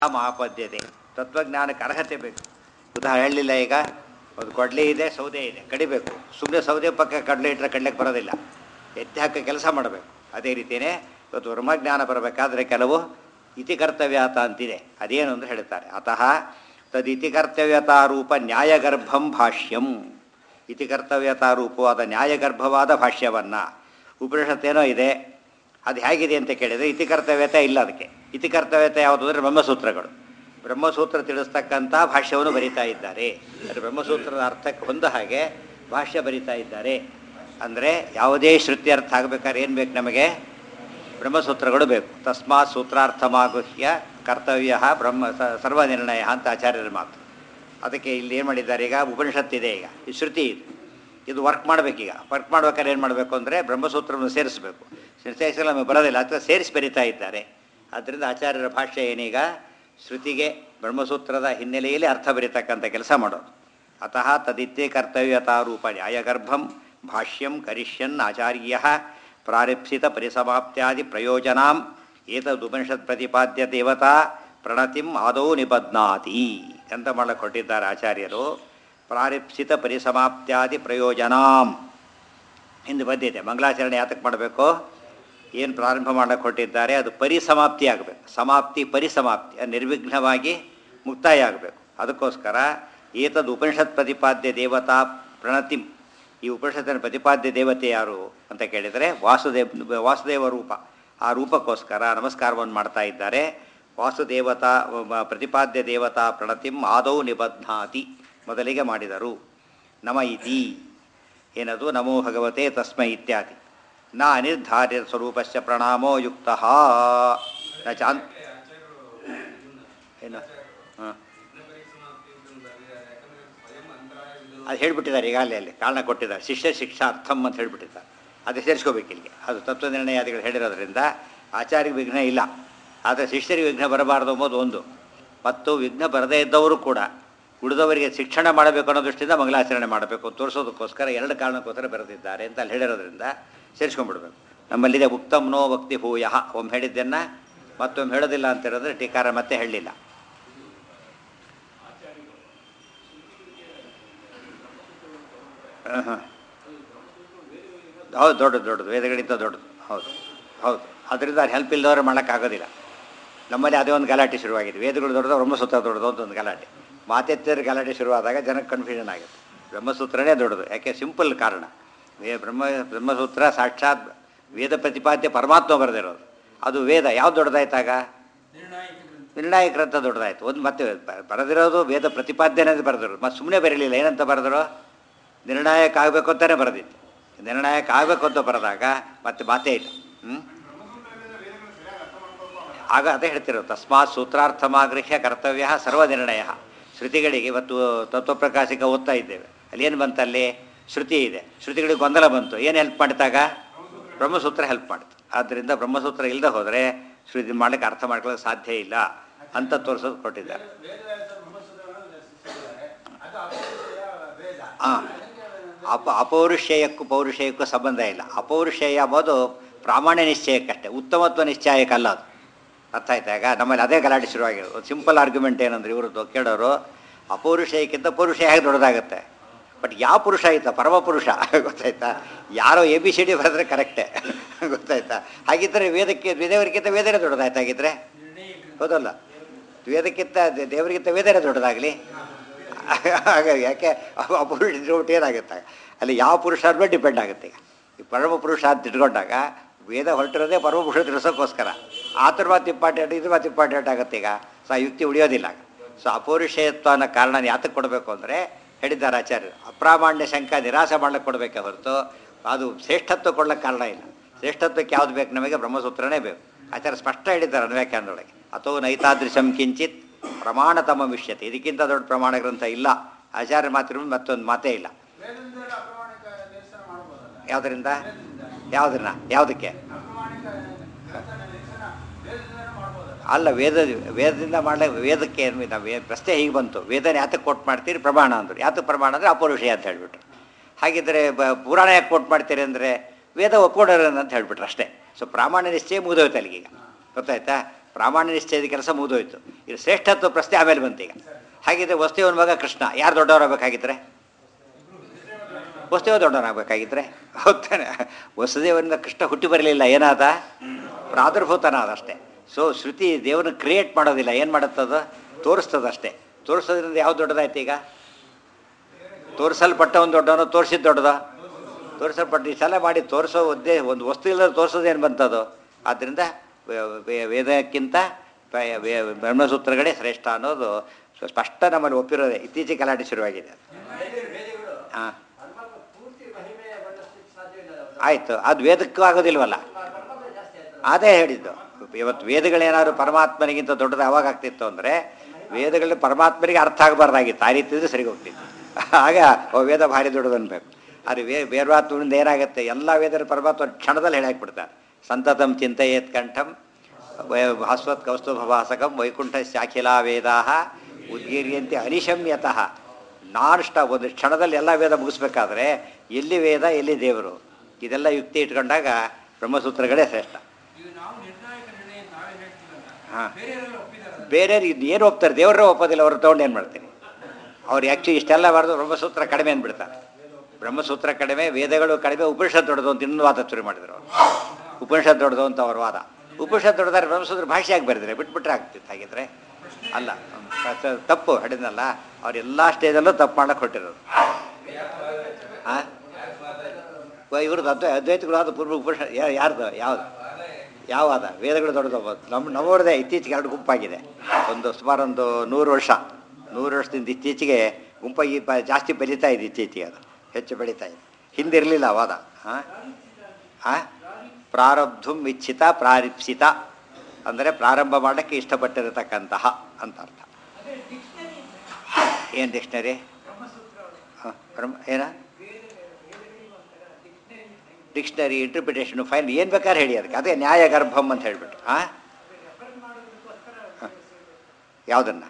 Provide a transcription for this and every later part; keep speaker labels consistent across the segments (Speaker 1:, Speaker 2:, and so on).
Speaker 1: ಮಹಾಪದ್ಯತೆ ತತ್ವಜ್ಞಾನಕ್ಕೆ ಅರ್ಹತೆ ಬೇಕು ಉದಾಹರಣೆ ಹೇಳಲಿಲ್ಲ ಈಗ ಒಂದು ಕೊಡಲಿ ಇದೆ ಸೌದೆ ಇದೆ ಕಡಿಬೇಕು ಸುಮ್ಮನೆ ಸೌದೆ ಪಕ್ಕ ಕಡಲೆ ಇಟ್ಟರೆ ಕಡ್ಲಿಕ್ಕೆ ಬರೋದಿಲ್ಲ ಎತ್ತಿ ಹಾಕಿ ಕೆಲಸ ಮಾಡಬೇಕು ಅದೇ ರೀತಿಯೇ ಇವತ್ತು ಬ್ರಹ್ಮಜ್ಞಾನ ಬರಬೇಕಾದ್ರೆ ಕೆಲವು ಇತಿಕರ್ತವ್ಯಾತ ಅಂತಿದೆ ಅದೇನು ಅಂತ ಹೇಳ್ತಾರೆ ಅತಃ ತದಿತಿಕರ್ತವ್ಯತಾ ರೂಪ ನ್ಯಾಯಗರ್ಭಂ ಭಾಷ್ಯಂ ಇತಿಕರ್ತವ್ಯತಾ ರೂಪವಾದ ನ್ಯಾಯಗರ್ಭವಾದ ಭಾಷ್ಯವನ್ನು ಉಪನಿಷತ್ತೇನೋ ಇದೆ ಅದು ಹೇಗಿದೆ ಅಂತ ಕೇಳಿದರೆ ಇತಿಕರ್ತವ್ಯತೆ ಇಲ್ಲ ಅದಕ್ಕೆ ಇತಿಕರ್ತವ್ಯತೆ ಯಾವುದು ಅಂದರೆ ಬ್ರಹ್ಮಸೂತ್ರಗಳು ಬ್ರಹ್ಮಸೂತ್ರ ತಿಳಿಸ್ತಕ್ಕಂಥ ಭಾಷ್ಯವನ್ನು ಬರಿತಾ ಇದ್ದಾರೆ ಅಂದರೆ ಬ್ರಹ್ಮಸೂತ್ರದ ಅರ್ಥಕ್ಕೆ ಹೊಂದ ಹಾಗೆ ಭಾಷ್ಯ ಬರಿತಾ ಇದ್ದಾರೆ ಅಂದರೆ ಯಾವುದೇ ಶ್ರುತಿ ಅರ್ಥ ಆಗಬೇಕಾದ್ರೆ ಏನು ಬೇಕು ನಮಗೆ ಬ್ರಹ್ಮಸೂತ್ರಗಳು ಬೇಕು ತಸ್ಮಾತ್ ಸೂತ್ರಾರ್ಥಮಾಗುಹ್ಯ ಕರ್ತವ್ಯ ಬ್ರಹ್ಮ ಸ- ಸರ್ವನಿರ್ಣಯ ಅಂತ ಆಚಾರ್ಯರ ಮಾತು ಅದಕ್ಕೆ ಇಲ್ಲಿ ಏನು ಮಾಡಿದ್ದಾರೆ ಈಗ ಉಪನಿಷತ್ತಿದೆ ಈಗ ಈ ಶ್ರುತಿ ಇದೆ ಇದು ವರ್ಕ್ ಮಾಡಬೇಕೀಗ ವರ್ಕ್ ಮಾಡ್ಬೇಕಾದ್ರೆ ಏನು ಮಾಡಬೇಕು ಅಂದರೆ ಬ್ರಹ್ಮಸೂತ್ರವನ್ನು ಸೇರಿಸಬೇಕು ಸೇರಿಸಲು ನಮಗೆ ಬರೋದಿಲ್ಲ ಅಥವಾ ಸೇರಿಸಿ ಬರಿತಾ ಇದ್ದಾರೆ ಆದ್ದರಿಂದ ಆಚಾರ್ಯರ ಭಾಷೆ ಏನೀಗ ಶ್ರುತಿಗೆ ಬ್ರಹ್ಮಸೂತ್ರದ ಹಿನ್ನೆಲೆಯಲ್ಲಿ ಅರ್ಥ ಬರೀತಕ್ಕಂಥ ಕೆಲಸ ಮಾಡೋದು ಅತಃ ತದಿತ್ಯೇ ಕರ್ತವ್ಯತಾರೂಪ ನ್ಯಾಯಗರ್ಭಂ ಭಾಷ್ಯಂ ಕರಿಷ್ಯನ್ ಆಚಾರ್ಯ ಪ್ರಾರಪ್ಸಿತ ಪರಿಸಮಾಪ್ತ್ಯಾದಿ ಪ್ರಯೋಜನಾಂ ಏತದುಪನಿಷತ್ ಪ್ರತಿಪಾದ್ಯ ದೇವತಾ ಪ್ರಣತಿಂ ಆದೌ ನಿಬಧ್ನಾತಿ ಅಂತ ಮಾಡಕ್ಕೆ ಕೊಟ್ಟಿದ್ದಾರೆ ಆಚಾರ್ಯರು ಪ್ರಾರಪ್ಸಿತ ಪರಿಸಮಾಪ್ತ್ಯಾದಿ ಪ್ರಯೋಜನಾಂ ಹಿಂದೆ ಬಂದಿದೆ ಮಂಗಳಾಚರಣೆ ಯಾತಕ್ಕೆ ಮಾಡಬೇಕು ಏನು ಪ್ರಾರಂಭ ಮಾಡಕ್ಕೆ ಹೊರಟಿದ್ದಾರೆ ಅದು ಪರಿಸಮಾಪ್ತಿ ಆಗಬೇಕು ಸಮಾಪ್ತಿ ಪರಿಸಮಾಪ್ತಿ ಅದು ನಿರ್ವಿಘ್ನವಾಗಿ ಮುಕ್ತಾಯ ಆಗಬೇಕು ಅದಕ್ಕೋಸ್ಕರ ಏತದ್ ಉಪನಿಷತ್ ಪ್ರತಿಪಾದ್ಯ ದೇವತಾ ಪ್ರಣತಿಂ ಈ ಉಪನಿಷತ್ತಿನ ಪ್ರತಿಪಾದ್ಯ ದೇವತೆ ಯಾರು ಅಂತ ಕೇಳಿದರೆ ವಾಸುದೇವ ವಾಸುದೇವ ರೂಪ ಆ ರೂಪಕ್ಕೋಸ್ಕರ ನಮಸ್ಕಾರವನ್ನು ಮಾಡ್ತಾ ಇದ್ದಾರೆ ವಾಸುದೇವತಾ ವ- ಪ್ರತಿಪಾದ್ಯ ದೇವತಾ ಪ್ರಣತಿಂ ಆದೌ ನಿಬಧ್ನಾತಿ ಮೊದಲಿಗೆ ಮಾಡಿದರು ನಮ ಇತಿ ಏನದು ನಮೋ ಭಗವತೆ ತಸ್ಮೈ ಇತ್ಯಾದಿ ನ ಅನಿರ್ಧಾರ್ಯ ಸ್ವರೂಪಸ್ಯ ಪ್ರಣಾಮೋ ಯುಕ್ತ ನ ಚಾಂತ್ ಏನು ಹಾಂ ಅದು ಹೇಳ್ಬಿಟ್ಟಿದ್ದಾರೆ ಈಗಾಗಲೇ ಅಲ್ಲಿ ಕಾರಣ ಕೊಟ್ಟಿದ್ದಾರೆ ಶಿಷ್ಯ ಶಿಕ್ಷಾರ್ಥಂ ಅಂತ ಹೇಳ್ಬಿಟ್ಟಿದ್ದಾರೆ ಅದು ಸೇರಿಸ್ಕೋಬೇಕು ಇಲ್ಲಿಗೆ ಅದು ತತ್ವ ನಿರ್ಣಯಾದಿಗಳು ಹೇಳಿರೋದ್ರಿಂದ ಆಚಾರ್ಯ ವಿಘ್ನ ಇಲ್ಲ ಆದರೆ ಶಿಷ್ಯರಿಗೆ ವಿಘ್ನ ಬರಬಾರ್ದು ಎಂಬುದು ಒಂದು ಮತ್ತು ವಿಘ್ನ ಬರದೇ ಇದ್ದವರು ಕೂಡ ಉಳಿದವರಿಗೆ ಶಿಕ್ಷಣ ಮಾಡಬೇಕು ಅನ್ನೋ ದೃಷ್ಟಿಯಿಂದ ಮಂಗಲಾಚರಣೆ ಮಾಡಬೇಕು ಅಂತ ತೋರಿಸೋದಕ್ಕೋಸ್ಕರ ಎರಡು ಕಾರಣಕ್ಕೋಸ್ಕರ ಬರೆದಿದ್ದಾರೆ ಅಂತ ಅಲ್ಲಿ ಹೇಳಿರೋದ್ರಿಂದ ಸೇರಿಸ್ಕೊಂಡ್ಬಿಡ್ಬೇಕು ನಮ್ಮಲ್ಲಿದೆ ಉಕ್ತಮ್ ನೋ ಭಕ್ತಿ ಭೂಯ ಒಮ್ಮೆ ಹೇಳಿದ್ದನ್ನು ಮತ್ತೊಮ್ಮೆ ಹೇಳೋದಿಲ್ಲ ಅಂತ ಹೇಳಿದ್ರೆ ಟೀಕಾರ ಮತ್ತೆ ಹೇಳಲಿಲ್ಲ ಹಾಂ ಹೌದು ದೊಡ್ಡದು ದೊಡ್ಡದು ವೇದಗಳಿಂದ ದೊಡ್ಡದು ಹೌದು ಹೌದು ಅದರಿಂದ ಅದು ಹೆಲ್ಪ್ ಇಲ್ಲದವ್ರು ಮಾಡೋಕ್ಕಾಗೋದಿಲ್ಲ ನಮ್ಮಲ್ಲಿ ಅದೇ ಒಂದು ಗಲಾಟೆ ಶುರುವಾಗಿದೆ ವೇದಗಳು ದೊಡ್ಡದು ಬ್ರಹ್ಮಸೂತ್ರ ದೊಡ್ಡದು ಅಂತ ಒಂದು ಗಲಾಟೆ ಮಾತೆತ್ತರ ಗಲಾಟೆ ಶುರುವಾದಾಗ ಜನಕ್ಕೆ ಕನ್ಫ್ಯೂಷನ್ ಆಗುತ್ತೆ ಬ್ರಹ್ಮಸೂತ್ರನೇ ದೊಡ್ಡದು ಯಾಕೆ ಸಿಂಪಲ್ ಕಾರಣ ವೇ ಬ್ರಹ್ಮ ಬ್ರಹ್ಮಸೂತ್ರ ಸಾಕ್ಷಾತ್ ವೇದ ಪ್ರತಿಪಾದ್ಯ ಪರಮಾತ್ಮ ಬರೆದಿರೋದು ಅದು ವೇದ ಯಾವ್ದು ದೊಡ್ಡದಾಯ್ತಾಗ ನಿರ್ಣಾಯಕ ಗ್ರಂಥ ದೊಡ್ಡದಾಯ್ತು ಒಂದು ಮತ್ತೆ ಬ- ಬರೆದಿರೋದು ವೇದ ಪ್ರತಿಪಾದ್ಯನೇ ಬರೆದಿರೋದು ಮತ್ತು ಸುಮ್ಮನೆ ಬರೀಲಿಲ್ಲ ಏನಂತ ಬರೆದರು ನಿರ್ಣಾಯಕ ಆಗಬೇಕು ಅಂತಲೇ ಬರೆದಿತ್ತು ನಿರ್ಣಾಯಕ ಆಗಬೇಕು ಅಂತ ಬರೆದಾಗ ಮತ್ತೆ ಮಾತೇ ಇಲ್ಲ ಹ್ಞೂ ಆಗ ಅದೇ ಹೇಳ್ತಿರೋದು ತಸ್ಮಾತ್ ಸೂತ್ರಾರ್ಥಮಾಗೃಹ್ಯ ಕರ್ತವ್ಯ ಸರ್ವನಿರ್ಣಯ ಶ್ರುತಿಗಳಿಗೆ ಇವತ್ತು ತತ್ವಪ್ರಕಾಶಿಕ ಓದ್ತಾ ಇದ್ದೇವೆ ಅಲ್ಲಿ ಏನು ಬಂತಲ್ಲಿ ಶ್ರುತಿ ಇದೆ ಶ್ರುತಿಗಳಿಗೆ ಗೊಂದಲ ಬಂತು ಏನು ಹೆಲ್ಪ್ ಮಾಡ್ತಾಗ ಬ್ರಹ್ಮಸೂತ್ರ ಹೆಲ್ಪ್ ಮಾಡುತ್ತೆ ಆದ್ದರಿಂದ ಬ್ರಹ್ಮಸೂತ್ರ ಇಲ್ಲದೆ ಹೋದರೆ ಶ್ರುತಿ ಮಾಡಲಿಕ್ಕೆ ಅರ್ಥ ಮಾಡ್ಕೊಳ್ಳೋಕೆ ಸಾಧ್ಯ ಇಲ್ಲ ಅಂತ ತೋರಿಸೋದು ಕೊಟ್ಟಿದ್ದಾರೆ ಹಾಂ ಅಪ ಅಪೌರುಷೇಯಕ್ಕೂ ಪೌರುಷೇಯಕ್ಕೂ ಸಂಬಂಧ ಇಲ್ಲ ಅಪೌರುಷೇಯ ಎಂಬುದು ಪ್ರಾಮಾಣ್ಯ ನಿಶ್ಚಯಕ್ಕಷ್ಟೇ ಉತ್ತಮತ್ವ ನಿಶ್ಚಯಕ್ಕಲ್ಲ ಅದು ಅರ್ಥ ಆಯ್ತಾ ಈಗ ನಮ್ಮಲ್ಲಿ ಅದೇ ಗಲಾಟೆ ಶುರುವಾಗಿರೋದು ಒಂದು ಸಿಂಪಲ್ ಆರ್ಗ್ಯುಮೆಂಟ್ ಏನಂದ್ರೆ ಇವ್ರದ್ದು ಕೇಳೋರು ಅಪೌರುಷಯಕ್ಕಿಂತ ಪೌರುಷ ಹೇಗೆ ದೊಡ್ಡದಾಗುತ್ತೆ ಬಟ್ ಯಾವ ಪುರುಷ ಆಯ್ತಾ ಪರಮ ಪುರುಷ ಗೊತ್ತಾಯ್ತಾ ಯಾರೋ ಎ ಬಿ ಸಿ ಡಿ ಬರೆದ್ರೆ ಕರೆಕ್ಟೇ ಗೊತ್ತಾಯ್ತಾ ಹಾಗಿದ್ದರೆ ವೇದಕ್ಕೆ ದೇವರಿಗಿಂತ ವೇದನೆ ದೊಡ್ಡದಾಯ್ತು ಹಾಗಿದ್ರೆ ಹೌದಲ್ಲ ವೇದಕ್ಕಿಂತ ದೇ- ದೇವರಿಗಿಂತ ವೇದನೆ ದೊಡ್ಡದಾಗಲಿ ಹಾಗಾಗಿ ಯಾಕೆ ಅಪ- ಅಪುರುಷ ಇಟ್ಬಿಟ್ಟು ಏನಾಗುತ್ತೆ ಅಲ್ಲಿ ಯಾವ ಪುರುಷ ಮೇಲೆ ಡಿಪೆಂಡ್ ಆಗುತ್ತೆ ಈಗ ಈ ಪರಮ ಪುರುಷ ಅಂತ ಇಟ್ಕೊಂಡಾಗ ವೇದ ಹೊರಟಿರೋದೇ ಪರಮ ಪುರುಷ ತಿಳಿಸೋಕ್ಕೋಸ್ಕರ ಆತರ ಮಾತು ಇಂಪಾರ್ಟೆಂಟ್ ಇದ್ರ ಮಾತು ಇಂಪಾರ್ಟೆಂಟ್ ಆಗುತ್ತೆ ಈಗ ಸೊ ಆ ಯುಕ್ತಿ ಉಳಿಯೋದಿಲ್ಲ ಸೊ ಅಪೌರುಷೇಯತ್ವ ಅನ್ನೋ ಕಾರಣ ಯಾತಕ್ಕೆ ಕೊಡಬೇಕು ಅಂದರೆ ಹೇಳಿದ್ದಾರೆ ಆಚಾರ್ಯರು ಅಪ್ರಾಮಾಣ್ಯ ಶಂಕ ನಿರಾಸೆ ಮಾಡ್ಲಿಕ್ಕೆ ಕೊಡಬೇಕೆ ಹೊರತು ಅದು ಶ್ರೇಷ್ಠತ್ವ ಕೊಡ್ಲಿಕ್ಕೆ ಕಾರಣ ಇಲ್ಲ ಶ್ರೇಷ್ಠತ್ವಕ್ಕೆ ಯಾವ್ದು ಬೇಕು ನಮಗೆ ಬ್ರಹ್ಮಸೂತ್ರನೇ ಬೇಕು ಆಚಾರ್ಯ ಸ್ಪಷ್ಟ ಹೇಳಿದ್ದಾರೆ ಅನ್ವ್ಯಾಖ್ಯಾನದೊಳಗೆ ಅಥೋ ನೈತಾದೃಶಂ ಕಿಂಚಿತ್ ಪ್ರಮಾಣತಮ ವಿಷ್ಯತೆ ಇದಕ್ಕಿಂತ ದೊಡ್ಡ ಪ್ರಮಾಣ ಗ್ರಂಥ ಇಲ್ಲ ಆಚಾರ್ಯ ಮಾತಿರೋ ಮತ್ತೊಂದು ಮಾತೇ ಇಲ್ಲ ಯಾವುದರಿಂದ ಯಾವುದನ್ನ ಯಾವುದಕ್ಕೆ ಅಲ್ಲ ವೇದ ವೇದದಿಂದ ಮಾಡಲಿ ವೇದಕ್ಕೆ ಏನು ನಾವು ವೇ ಪ್ರಶ್ನೆ ಹೀಗೆ ಬಂತು ವೇದನೆ ಯಾತಕ್ಕೆ ಕೊಟ್ಟು ಮಾಡ್ತೀರಿ ಪ್ರಮಾಣ ಅಂದರು ಯಾತಕ್ಕೆ ಪ್ರಮಾಣ ಅಂದರೆ ಅಪೌರುಷಯ ಅಂತ ಹೇಳ್ಬಿಟ್ರು ಹಾಗಿದ್ರೆ ಬ ಪುರಾಣ ಯಾಕೆ ಕೊಟ್ಟು ಮಾಡ್ತೀರಿ ಅಂದರೆ ವೇದ ಒಪ್ಕೊಂಡವ್ರು ಅಂತ ಹೇಳ್ಬಿಟ್ರು ಅಷ್ಟೇ ಸೊ ಪ್ರಾಮಾಣ್ಯ ನಿಶ್ಚಯ ಮುಗಿದೋಯ್ತು ಅಲ್ಲಿಗೀಗ ಗೊತ್ತಾಯ್ತಾ ಪ್ರಾಮಾಣ್ಯ ನಿಶ್ಚಯದ ಕೆಲಸ ಮುಗಿದೋಯ್ತು ಇದು ಶ್ರೇಷ್ಠತ್ವ ಪ್ರಶ್ನೆ ಆಮೇಲೆ ಬಂತು ಈಗ ಹಾಗಿದ್ರೆ ವಸ್ತುವನ ಮಗ ಕೃಷ್ಣ ಯಾರು ದೊಡ್ಡವರಾಗಬೇಕಾಗಿದ್ರೆ ವಸುದೇವ ದೊಡ್ಡವನಾಗಬೇಕಾಗಿದ್ರೆ ಹೌದಾನೆ ವಸುದೇವರಿಂದ ಕೃಷ್ಣ ಹುಟ್ಟಿ ಬರಲಿಲ್ಲ ಏನಾದ ಪ್ರಾದುರ್ಭೂತನಾದ ಅಷ್ಟೇ ಸೊ ಶ್ರುತಿ ದೇವರನ್ನ ಕ್ರಿಯೇಟ್ ಮಾಡೋದಿಲ್ಲ ಏನು ಮಾಡುತ್ತದು ತೋರಿಸ್ತದ ಅಷ್ಟೇ ತೋರಿಸೋದ್ರಿಂದ ಯಾವ್ದು ದೊಡ್ಡದಾಯ್ತು ಈಗ ತೋರಿಸಲ್ಪಟ್ಟವನು ದೊಡ್ಡವನು ತೋರಿಸಿದ ದೊಡ್ಡದ ತೋರಿಸಲ್ಪಟ್ಟು ಈ ಸಲ ಮಾಡಿ ತೋರಿಸೋ ಉದ್ದೇ ಒಂದು ವಸ್ತು ಇಲ್ಲದೆ ತೋರಿಸೋದೇನು ಬಂತದು ಆದ್ದರಿಂದ ವೇ- ವೇ- ವೇದಕ್ಕಿಂತ ವೇ- ವೇ- ಬ್ರಹ್ಮಸೂತ್ರಗಳೇ ಶ್ರೇಷ್ಠ ಅನ್ನೋದು ಸ್ಪಷ್ಟ ನಮ್ಮಲ್ಲಿ ಒಪ್ಪಿರೋದೆ ಇತ್ತೀಚೆಗೆ ಗಲಾಟೆ ಶುರುವಾಗಿದೆ ಹಾಂ ಆಯಿತು ಅದು ವೇದಕ್ಕೂ ಆಗೋದಿಲ್ವಲ್ಲ ಅದೇ ಹೇಳಿದ್ದು ಇವತ್ತು ವೇದಗಳೇನಾದ್ರು ಪರಮಾತ್ಮನಿಗಿಂತ ದೊಡ್ಡದು ಯಾವಾಗ ಆಗ್ತಿತ್ತು ಅಂದರೆ ವೇದಗಳು ಪರಮಾತ್ಮನಿಗೆ ಅರ್ಥ ಆಗಬಾರ್ದಾಗಿತ್ತು ಆ ರೀತಿ ಇದ್ರೆ ಸರಿ ಹೋಗ್ತಿತ್ತು ಆಗ ಓ ವೇದ ಭಾರಿ ದೊಡ್ಡದು ಅನ್ಬೇಕು ಆದರೆ ವೇ ಬೇರ್ವಾತ್ಮನಿಂದ ಏನಾಗುತ್ತೆ ಎಲ್ಲ ವೇದರ ಪರಮಾತ್ಮ ಒಂದು ಕ್ಷಣದಲ್ಲಿ ಹೇಳಾಕ್ಬಿಡ್ತಾರೆ ಸಂತತಂ ಚಿಂತೆಯೇತ್ ಕಂಠಂ ಭಾಸ್ವತ್ ಕೌಸ್ತುಭವಾಸಕಂ ವೈಕುಂಠ ಶಾಖಿಲಾ ವೇದಾ ಉದ್ಗೀರ್ಯಂತೆ ಅನಿಶಮ್ಯತಃ ನಾನ್ ಸ್ಟಾಪ್ ಒಂದು ಕ್ಷಣದಲ್ಲಿ ಎಲ್ಲ ವೇದ ಮುಗಿಸ್ಬೇಕಾದ್ರೆ ಎಲ್ಲಿ ವೇದ ಎಲ್ಲಿ ದೇವರು ಇದೆಲ್ಲ ಯುಕ್ತಿ ಇಟ್ಕೊಂಡಾಗ ಬ್ರಹ್ಮಸೂತ್ರಗಳೇ ಶ್ರೇಷ್ಠ
Speaker 2: ಈಗ ನಾವು ನಿರ್ಣಾಯಕ ನಿರ್ಣಯ ನಾವೇ ಹೇಳ್ತೀವಲ್ಲ
Speaker 1: ಹಾ.
Speaker 2: ಬೇರೆಯವರೆಲ್ಲ ಒಪ್ಪಿದಾರಲ್ಲ
Speaker 1: ಬೇರೆಯವ್ರು ಇದು ಏನು ಒಪ್ತಾರೆ ದೇವರೇ ಒಪ್ಪೋದಿಲ್ಲ ಅವ್ರು ತೊಗೊಂಡು ಏನು ಮಾಡ್ತೀನಿ ಅವ್ರು ಆ್ಯಕ್ಚುಲಿ ಇಷ್ಟೆಲ್ಲ ಬರೆದು ಬ್ರಹ್ಮಸೂತ್ರ ಕಡಿಮೆ ಅಂದ್ಬಿಡ್ತಾರೆ ಬ್ರಹ್ಮಸೂತ್ರ ಕಡಿಮೆ ವೇದಗಳು ಕಡಿಮೆ ಉಪನಿಷತ್ ದೊಡ್ಡದು ಅಂತ ಇನ್ನೊಂದು ವಾದ ಶುರು ಮಾಡಿದ್ರು ಅವರು ಉಪನಿಷತ್ ದೊಡ್ಡದು ಅಂತ ಅವ್ರ ವಾದ ಉಪನಿಷತ್ ದೊಡ್ಡದಾರೆ ಬ್ರಹ್ಮಸೂತ್ರ ಭಾಷೆಯಾಗಿ ಬರೆದ್ರೆ ಬಿಟ್ಬಿಟ್ರೆ ಆಗ್ತಿತ್ತು ಹಾಗಿದ್ರೆ ಅಲ್ಲ ತ- ತಪ್ಪು ಹೇಳಿದ್ನಲ್ಲ ಅವ್ರು ಎಲ್ಲ ಸ್ಟೇಜಲ್ಲೂ ತಪ್ಪು ಮಾಡಕ್ಕೆ ಹೊಟ್ಟಿರೋದು ಹಾಂ ಇವ್ರದ್ದು ಅದ್ವೈ ಅದ್ವೈತಗಳು ಅದು ಪೂರ್ವ ಉಪನಿಷತ್ ಯಾ- ಯಾರ್ದು ಯಾವ್ದು ಯಾವ ಅದ ವೇದಗಳು ದೊಡ್ಡದು ನಮ್ಮ ನಮ್ಮವ್ರದೇ ಇತ್ತೀಚೆಗೆ ಎರಡು ಗುಂಪಾಗಿದೆ ಒಂದು ಸುಮಾರು ಒಂದು ನೂರು ವರ್ಷ ನೂರು ವರ್ಷದಿಂದ ಇತ್ತೀಚೆಗೆ ಗುಂಪಾಗಿ ಪ ಜಾಸ್ತಿ ಬೆಳೀತಾ ಇದೆ ಇತ್ತೀಚೆಗೆ ಅದು ಹೆಚ್ಚು ಬೆಳೀತಾ ಇದೆ ಹಿಂದೆ ಇರಲಿಲ್ಲ ವಾದ ಹಾಂ ಹಾಂ ಪ್ರಾರಬ್ಧುಂ ಇಚ್ಛಿತ ಪ್ರಾರಿಪ್ಸಿತ ಅಂದರೆ ಪ್ರಾರಂಭ ಮಾಡೋಕ್ಕೆ ಇಷ್ಟಪಟ್ಟಿರತಕ್ಕಂತಹ ಅಂತ ಅರ್ಥ ಏನು ಡಿಕ್ಷನರಿ ಹಾಂ ಬ್ರಹ್ಮ ಏನ ಡಿಕ್ಷನರಿ ಇಂಟರ್ಪ್ರಿಟೇಷನ್ ಫೈನ್ ಏನು ಬೇಕಾದ್ರೆ ಹೇಳಿ ಅದಕ್ಕೆ ಅದೇ ನ್ಯಾಯ ಗರ್ಭಂ ಅಂತ ಹೇಳ್ಬಿಟ್ಟು ಹಾಂ ಯಾವುದನ್ನು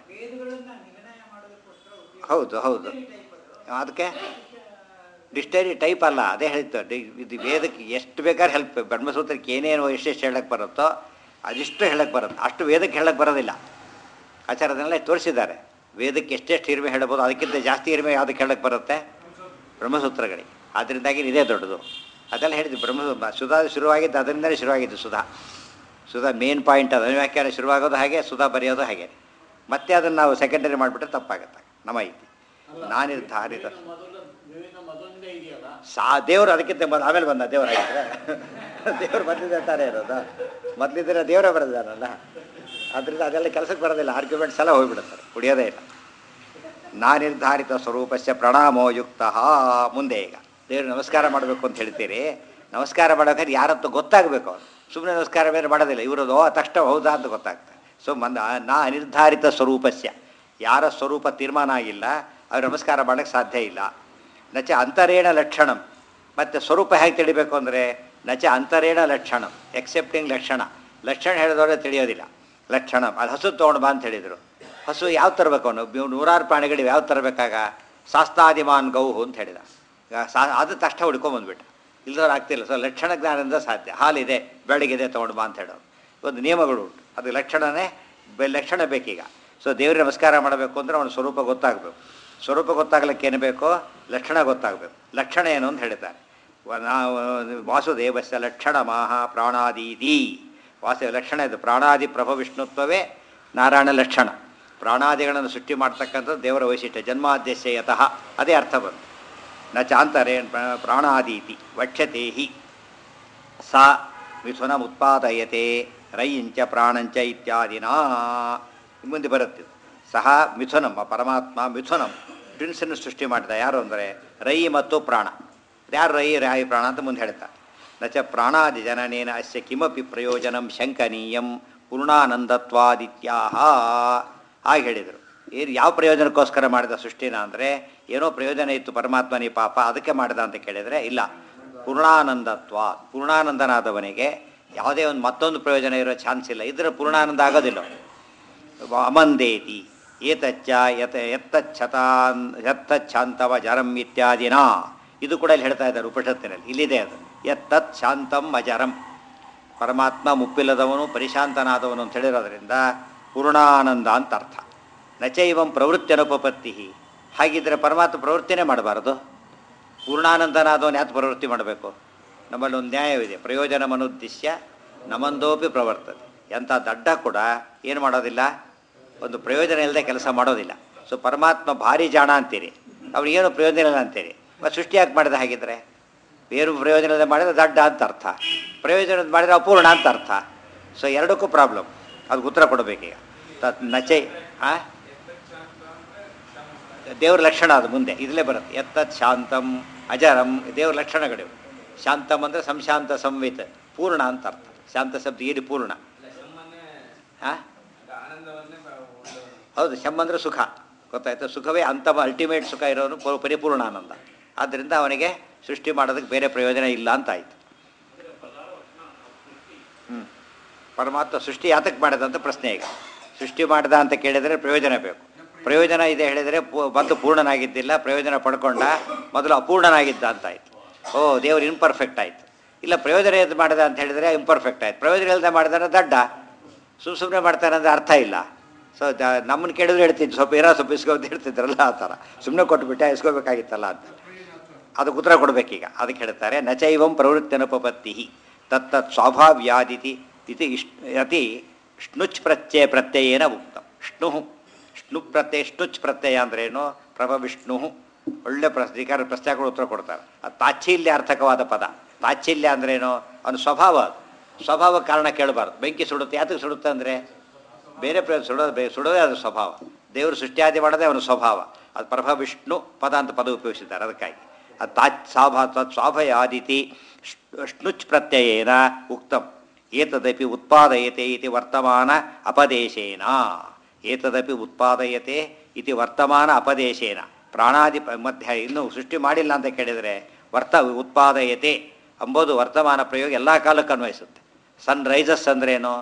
Speaker 1: ಹೌದು ಹೌದು ಅದಕ್ಕೆ ಡಿಕ್ಷನರಿ ಟೈಪ್ ಅಲ್ಲ ಅದೇ ಹೇಳಿತ್ತು ಡಿ- ಇದು ವೇದಕ್ಕೆ ಎಷ್ಟು ಬೇಕಾದ್ರೆ ಹೆಲ್ಪ್ ಬ್ರಹ್ಮಸೂತ್ರಕ್ಕೆ ಏನೇನು ಎಷ್ಟೆಷ್ಟು ಹೇಳಕ್ಕೆ ಬರುತ್ತೋ ಅದಿಷ್ಟು ಹೇಳಕ್ಕೆ ಬರುತ್ತೆ ಅಷ್ಟು ವೇದಕ್ಕೆ ಹೇಳಕ್ಕೆ ಬರೋದಿಲ್ಲ ಆಚಾರದನ್ನೆಲ್ಲ ತೋರಿಸಿದ್ದಾರೆ ವೇದಕ್ಕೆ ಎಷ್ಟೆಷ್ಟು ಹಿರಿಮೆ ಹೇಳ್ಬೋದು ಅದಕ್ಕಿಂತ ಜಾಸ್ತಿ ಹಿರಿಮೆ ಯಾವುದಕ್ಕೆ ಹೇಳಕ್ಕೆ ಬರುತ್ತೆ ಬ್ರಹ್ಮಸೂತ್ರಗಳಿಗೆ ಅದರಿಂದಾಗಿ ಇದೇ ದೊಡ್ಡದು ಅದೆಲ್ಲ ಹೇಳಿದ್ದು ಬ್ರಹ್ಮ ಸುಧಾ ಶುರುವಾಗಿದ್ದು ಅದರಿಂದಲೇ ಶುರುವಾಗಿದ್ದು ಸುಧಾ ಸುಧಾ ಮೇನ್ ಪಾಯಿಂಟ್ ಅದು ವ್ಯಾಖ್ಯಾನ ಶುರುವಾಗೋದು ಹಾಗೆ ಸುಧಾ ಬರೆಯೋದು ಹಾಗೆ ಮತ್ತೆ ಅದನ್ನು ನಾವು ಸೆಕೆಂಡರಿ ಮಾಡಿಬಿಟ್ರೆ ತಪ್ಪಾಗುತ್ತೆ ನಮ್ಮ ಐತಿ ನಾನಿರ್ಧಾರಿತ ಸಾ ದೇವರು ಅದಕ್ಕಿಂತ ಮೊದಲು ಆಮೇಲೆ ಬಂದ ದೇವರು ಆಗಿದ್ರೆ ದೇವರು ಬಂದಿದ್ದೆ ತಾನೇ ಇರೋದು ಮೊದಲಿದ್ರೆ ದೇವರೇ ಬರೆದಿದ್ದಾರಲ್ಲ ಅದರಿಂದ ಅದೆಲ್ಲ ಕೆಲಸಕ್ಕೆ ಬರೋದಿಲ್ಲ ಆರ್ಗ್ಯುಮೆಂಟ್ಸ್ ಎಲ್ಲ ಹೋಗ್ಬಿಡುತ್ತಾರೆ ಕುಡಿಯೋದೇ ಇಲ್ಲ ನಾನಿರ್ಧಾರಿತ ಸ್ವರೂಪಸ್ಯ ಪ್ರಣಾಮೋ ಯುಕ್ತ ಮುಂದೆ ಈಗ ದೇವ್ರು ನಮಸ್ಕಾರ ಮಾಡಬೇಕು ಅಂತ ಹೇಳ್ತೀರಿ ನಮಸ್ಕಾರ ಮಾಡೋಕೆ ಯಾರತ್ತು ಗೊತ್ತಾಗಬೇಕು ಅವ್ರು ಸುಮ್ಮನೆ ನಮಸ್ಕಾರ ಬೇರೆ ಮಾಡೋದಿಲ್ಲ ಇವ್ರದ್ದು ಓ ತಕ್ಷಣ ಹೌದಾ ಅಂತ ಗೊತ್ತಾಗ್ತದೆ ಸೊ ಮಂದ ನಾ ಅನಿರ್ಧಾರಿತ ಸ್ವರೂಪಸ್ಯ ಯಾರ ಸ್ವರೂಪ ತೀರ್ಮಾನ ಆಗಿಲ್ಲ ಅವ್ರು ನಮಸ್ಕಾರ ಮಾಡೋಕ್ಕೆ ಸಾಧ್ಯ ಇಲ್ಲ ನಚ ಅಂತರೇಣ ಲಕ್ಷಣಂ ಮತ್ತು ಸ್ವರೂಪ ಹೇಗೆ ತಿಳಿಬೇಕು ಅಂದರೆ ನಚ ಅಂತರೇಣ ಲಕ್ಷಣಂ ಎಕ್ಸೆಪ್ಟಿಂಗ್ ಲಕ್ಷಣ ಲಕ್ಷಣ ಹೇಳಿದವ್ರೆ ತಿಳಿಯೋದಿಲ್ಲ ಲಕ್ಷಣ ಅದು ಹಸು ತೊಗೊಂಡು ಬಾ ಅಂತ ಹೇಳಿದರು ಹಸು ಯಾವ ತರಬೇಕು ಅವನು ನೀವು ನೂರಾರು ಪ್ರಾಣಿಗಳು ಯಾವ ತರಬೇಕಾಗ ಶಾಸ್ತಾದಿಮಾನ್ ಗೌಹು ಅಂತ ಹೇಳಿದ ಈಗ ಸಾ ಅದು ತಕ್ಷಣ ಹುಡ್ಕೊಂಬಂದ್ಬಿಟ್ಟ ಇಲ್ದವ್ರು ಆಗ್ತಿಲ್ಲ ಸೊ ಲಕ್ಷಣ ಜ್ಞಾನದಿಂದ ಸಾಧ್ಯ ಹಾಲಿದೆ ಬೆಳಗಿದೆ ತೊಗೊಂಡು ಬಾ ಅಂತ ಹೇಳೋರು ಒಂದು ನಿಯಮಗಳು ಉಂಟು ಅದು ಲಕ್ಷಣನೇ ಬೆ ಲಕ್ಷಣ ಬೇಕೀಗ ಸೊ ದೇವ್ರಿಗೆ ನಮಸ್ಕಾರ ಮಾಡಬೇಕು ಅಂದರೆ ಅವನ ಸ್ವರೂಪ ಗೊತ್ತಾಗಬೇಕು ಸ್ವರೂಪ ಗೊತ್ತಾಗ್ಲಿಕ್ಕೆ ಏನು ಬೇಕೋ ಲಕ್ಷಣ ಗೊತ್ತಾಗಬೇಕು ಲಕ್ಷಣ ಏನು ಅಂತ ಹೇಳ್ತಾರೆ ವ- ನಾವು ವಾಸುದೇವಸ್ಯ ಲಕ್ಷಣ ಮಾಹ ಪ್ರಾಣಾದೀದಿ ವಾಸುದೇವ ಲಕ್ಷಣ ಇದು ಪ್ರಾಣಾದಿ ಪ್ರಭು ವಿಷ್ಣುತ್ವವೇ ನಾರಾಯಣ ಲಕ್ಷಣ ಪ್ರಾಣಾದಿಗಳನ್ನು ಸೃಷ್ಟಿ ಮಾಡ್ತಕ್ಕಂಥದ್ದು ದೇವರ ವೈಶಿಷ್ಟ್ಯ ಜನ್ಮಾದ್ಯಸ್ಯ ಯತಃ ಅದೇ ಅರ್ಥ ಬಂತು ನ ಚಾಂತರೇ ಪ್ರಾಣಾದೀತಿ ವಕ್ಷತೆ ಹಿ ಸಾ ಮಿಥುನಮುತ್ಪಾದಯತೆ ರೈಂಚ ಪ್ರಾಣಂಚ ಇತ್ಯಾದಿನ ಮುಂದೆ ಬರುತ್ತೆ ಸಹ ಮಿಥುನಂ ಆ ಪರಮಾತ್ಮ ಮಿಥುನಂ ಟ್ವಿನ್ಸನ್ನು ಸೃಷ್ಟಿ ಮಾಡಿದ ಯಾರು ಅಂದರೆ ರೈ ಮತ್ತು ಪ್ರಾಣ ಯಾರು ರೈ ರಾಯಿ ಪ್ರಾಣ ಅಂತ ಮುಂದೆ ಹೇಳ್ತಾರೆ ನಚ ಪ್ರಾಣಾದಿ ಜನನೇನ ಅಸ್ಯ ಕಿಮಪಿ ಪ್ರಯೋಜನಂ ಶಂಕನೀಯಂ ಪೂರ್ಣಾನಂದತ್ವಾದಿತ್ಯಾಹ ಹಾಗೆ ಹೇಳಿದರು ಏನು ಯಾವ ಪ್ರಯೋಜನಕ್ಕೋಸ್ಕರ ಮಾಡಿದ ಸೃಷ್ಟಿನ ಅಂದರೆ ಏನೋ ಪ್ರಯೋಜನ ಇತ್ತು ಪರಮಾತ್ಮನಿ ಪಾಪ ಅದಕ್ಕೆ ಮಾಡಿದ ಅಂತ ಕೇಳಿದರೆ ಇಲ್ಲ ಪೂರ್ಣಾನಂದತ್ವ ಪೂರ್ಣಾನಂದನಾದವನಿಗೆ ಯಾವುದೇ ಒಂದು ಮತ್ತೊಂದು ಪ್ರಯೋಜನ ಇರೋ ಚಾನ್ಸ್ ಇಲ್ಲ ಇದರ ಪೂರ್ಣಾನಂದ ಆಗೋದಿಲ್ಲ ಅವನಿಗೆ. ಅಮಂದೇತಿ ಏತಚ್ಚ ಯತ ಎತ್ತಚ್ಛತಾನ್ ಎತ್ತಚ್ಛಾಂತವ ಜರಂ ಇತ್ಯಾದಿನ ಇದು ಕೂಡ ಇಲ್ಲಿ ಹೇಳ್ತಾ ಇದ್ದಾರೆ ಉಪನಿಷತ್ತಿನಲ್ಲಿ ಇಲ್ಲಿದೆ ಅದು ಎತ್ತತ್ ಶಾಂತಂ ಅಜರಂ ಪರಮಾತ್ಮ ಮುಪ್ಪಿಲ್ಲದವನು ಪರಿಶಾಂತನಾದವನು ಅಂತ ಹೇಳಿರೋದ್ರಿಂದ ಪೂರ್ಣಾನಂದ ಅಂತ ಅರ್ಥ ನಚೈವಂ ಪ್ರವೃತ್ತಿ ಅನುಪಪತ್ತಿ ಹಾಗಿದ್ದರೆ ಪರಮಾತ್ಮ ಪ್ರವೃತ್ತಿನೇ ಮಾಡಬಾರದು ಪೂರ್ಣಾನಂದನಾದವನು ಯಾಕೆ ಪ್ರವೃತ್ತಿ ಮಾಡಬೇಕು ನಮ್ಮಲ್ಲಿ ಒಂದು ನ್ಯಾಯವಿದೆ ಪ್ರಯೋಜನ ಮನುದ್ದೇಶ್ಯ ನಮಂದೋಪಿ ಪ್ರವರ್ತದೆ ಎಂಥ ದಡ್ಡ ಕೂಡ ಏನು ಮಾಡೋದಿಲ್ಲ ಒಂದು ಪ್ರಯೋಜನ ಇಲ್ಲದೆ ಕೆಲಸ ಮಾಡೋದಿಲ್ಲ ಸೊ ಪರಮಾತ್ಮ ಭಾರಿ ಜಾಣ ಅಂತೀರಿ ಅವ್ನಿಗೇನು ಪ್ರಯೋಜನ ಇಲ್ಲ ಅಂತೀರಿ ಮತ್ತು ಸೃಷ್ಟಿ ಯಾಕೆ ಮಾಡಿದ ಹಾಗಿದ್ರೆ ಏನು ಪ್ರಯೋಜನ ಇಲ್ಲದೆ ಮಾಡಿದ್ರೆ ದಡ್ಡ ಅಂತ ಅರ್ಥ ಪ್ರಯೋಜನ ಮಾಡಿದ್ರೆ ಅಪೂರ್ಣ ಅಂತ ಅರ್ಥ ಸೊ ಎರಡಕ್ಕೂ ಪ್ರಾಬ್ಲಮ್ ಅದಕ್ಕೆ ಉತ್ತರ ಕೊಡಬೇಕೀಗ ತತ್ ನಚೈ ಆ ದೇವ್ರ ಲಕ್ಷಣ ಅದು ಮುಂದೆ ಇದರಲ್ಲೇ ಬರುತ್ತೆ ಎತ್ತತ್ ಶಾಂತಂ ಅಜರಂ ದೇವ್ರ ಲಕ್ಷಣಗಳಿವು ಶಾಂತಂ ಅಂದರೆ ಸಂಶಾಂತ ಸಂವಿತ್ ಪೂರ್ಣ ಅಂತ ಅರ್ಥ ಶಾಂತ ಶಬ್ದ ಏನು ಪೂರ್ಣ ಹಾಂ ಹೌದು ಶಮ್ ಅಂದರೆ ಸುಖ ಗೊತ್ತಾಯ್ತು ಸುಖವೇ ಅಂತಮ ಅಲ್ಟಿಮೇಟ್ ಸುಖ ಇರೋನು ಪು- ಪರಿಪೂರ್ಣ ಆನಂದ ಆದ್ದರಿಂದ ಅವನಿಗೆ ಸೃಷ್ಟಿ ಮಾಡೋದಕ್ಕೆ ಬೇರೆ ಪ್ರಯೋಜನ ಇಲ್ಲ ಅಂತ ಆಯ್ತು ಹ್ಞೂ ಪರಮಾತ್ಮ ಸೃಷ್ಟಿ ಯಾತಕ್ಕೆ ಮಾಡಿದ ಅಂತ ಪ್ರಶ್ನೆ ಈಗ ಸೃಷ್ಟಿ ಮಾಡಿದ ಅಂತ ಕೇಳಿದರೆ ಪ್ರಯೋಜನ ಬೇಕು ಪ್ರಯೋಜನ ಇದೆ ಹೇಳಿದರೆ ಪೂ- ಮೊದಲು ಪೂರ್ಣನಾಗಿದ್ದಿಲ್ಲ ಪ್ರಯೋಜನ ಪಡ್ಕೊಂಡ ಮೊದಲು ಅಪೂರ್ಣನಾಗಿದ್ದ ಅಂತ ಆಯ್ತು ಓ ದೇವರು ಇನ್ಪರ್ಫೆಕ್ಟ್ ಆಯ್ತು ಇಲ್ಲ ಪ್ರಯೋಜನ ಎದ್ದು ಮಾಡಿದ ಅಂತ ಹೇಳಿದರೆ ಇಂಪರ್ಫೆಕ್ಟ್ ಆಯ್ತು ಪ್ರಯೋಜನ ಇಲ್ಲದೆ ಮಾಡಿದಾರೆ ದಡ್ಡ ಸುಮ್ಮ ಸುಮ್ಮನೆ ಮಾಡ್ತಾನೆ ಅಂದರೆ ಅರ್ಥ ಇಲ್ಲ ಸೊ ದ ನಮ್ಮನ್ನು ಕೇಳಿದ್ರೆ ಹೇಳ್ತಿದ್ದು ಸ್ವಲ್ಪ ಏನೋ ಸ್ವಲ್ಪ ಇಸ್ಕೊ ಅಂತ ಹೇಳ್ತಿದ್ರಲ್ಲ ಆ ಥರ ಸುಮ್ಮನೆ ಕೊಟ್ಬಿಟ್ಟೆ ಇಸ್ಕೋಬೇಕಾಗಿತ್ತಲ್ಲ ಅಂತ ಅದಕ್ಕೆ ಉತ್ತರ ಕೊಡಬೇಕೀಗ ಅದಕ್ಕೆ ಹೇಳ್ತಾರೆ ನಚೈವಂ ಪ್ರವೃತ್ತಿ ಅನುಪಪತ್ತಿ ತತ್ತತ್ ಸ್ವಾಭಾವ್ಯಾದಿತಿ ಇತಿ ಇಶ್ ಅತಿ ಷ್ಣುಚ್ ಪ್ರತ್ಯಯ ಪ್ರತ್ಯಯೇನ ಉಕ್ತಂ ಷ್ಣು ಷ್ಣು ಪ್ರತ್ಯಯ ಷ್ಣುಚ್ ಪ್ರತ್ಯಯ ಅಂದ್ರೇನು ಪ್ರಭ ವಿಷ್ಣು ಒಳ್ಳೆ ಪ್ರಶ್ನಿಕಾರ ಪ್ರಶ್ನೆಗಳು ಉತ್ತರ ಕೊಡ್ತಾರೆ ಅದು ತಾಚ್ಛೀಲ್ಯಾರ್ಥಕವಾದ ಪದ ತಾಚ್ಛೀಲ್ಯ ಅಂದ್ರೇನು ಅವನ ಸ್ವಭಾವ ಅದು ಸ್ವಭಾವ ಕಾರಣ ಕೇಳಬಾರ್ದು ಬೆಂಕಿ ಸುಡುತ್ತೆ ಯಾತಕ್ಕೆ ಸುಡುತ್ತೆ ಅಂದರೆ ಬೇರೆ ಪ್ರ ಸುಡೋದು ಬೇ ಸುಡೋದೇ ಅದು ಸ್ವಭಾವ ದೇವರು ಸೃಷ್ಟಿಯಾದಿ ಮಾಡೋದೇ ಅವನ ಸ್ವಭಾವ ಅದು ಪ್ರಭ ವಿಷ್ಣು ಪದ ಅಂತ ಪದ ಉಪಯೋಗಿಸಿದ್ದಾರೆ ಅದಕ್ಕಾಗಿ ಅದು ತಾಚ್ ಸಾಭಾ ತತ್ ಸ್ವಾಭಯಾದಿತಿ ಷ್ಣುಚ್ ಪ್ರತ್ಯಯೇನ ಉಕ್ತಂ ಏತದಪಿ ಉತ್ಪಾದಯತೆ ಇತಿ ವರ್ತಮಾನ ಅಪದೇಶೇನ ಏತದಪಿ ಉತ್ಪಾದಯತೆ ಇತಿ ವರ್ತಮಾನ ಅಪದೇಶೇನ ಪ್ರಾಣಾದಿ ಪ- ಮಧ್ಯ ಇನ್ನೂ ಸೃಷ್ಟಿ ಮಾಡಿಲ್ಲ ಅಂತ ಕೇಳಿದರೆ ವರ್ತ ಉತ್ಪಾದಯತೆ ಅಂಬೋದು ವರ್ತಮಾನ ಪ್ರಯೋಗ ಎಲ್ಲ ಕಾಲಕ್ಕೆ ಅನ್ವಯಿಸುತ್ತೆ ಸನ್ ರೈಸಸ್ ಅಂದ್ರೇನು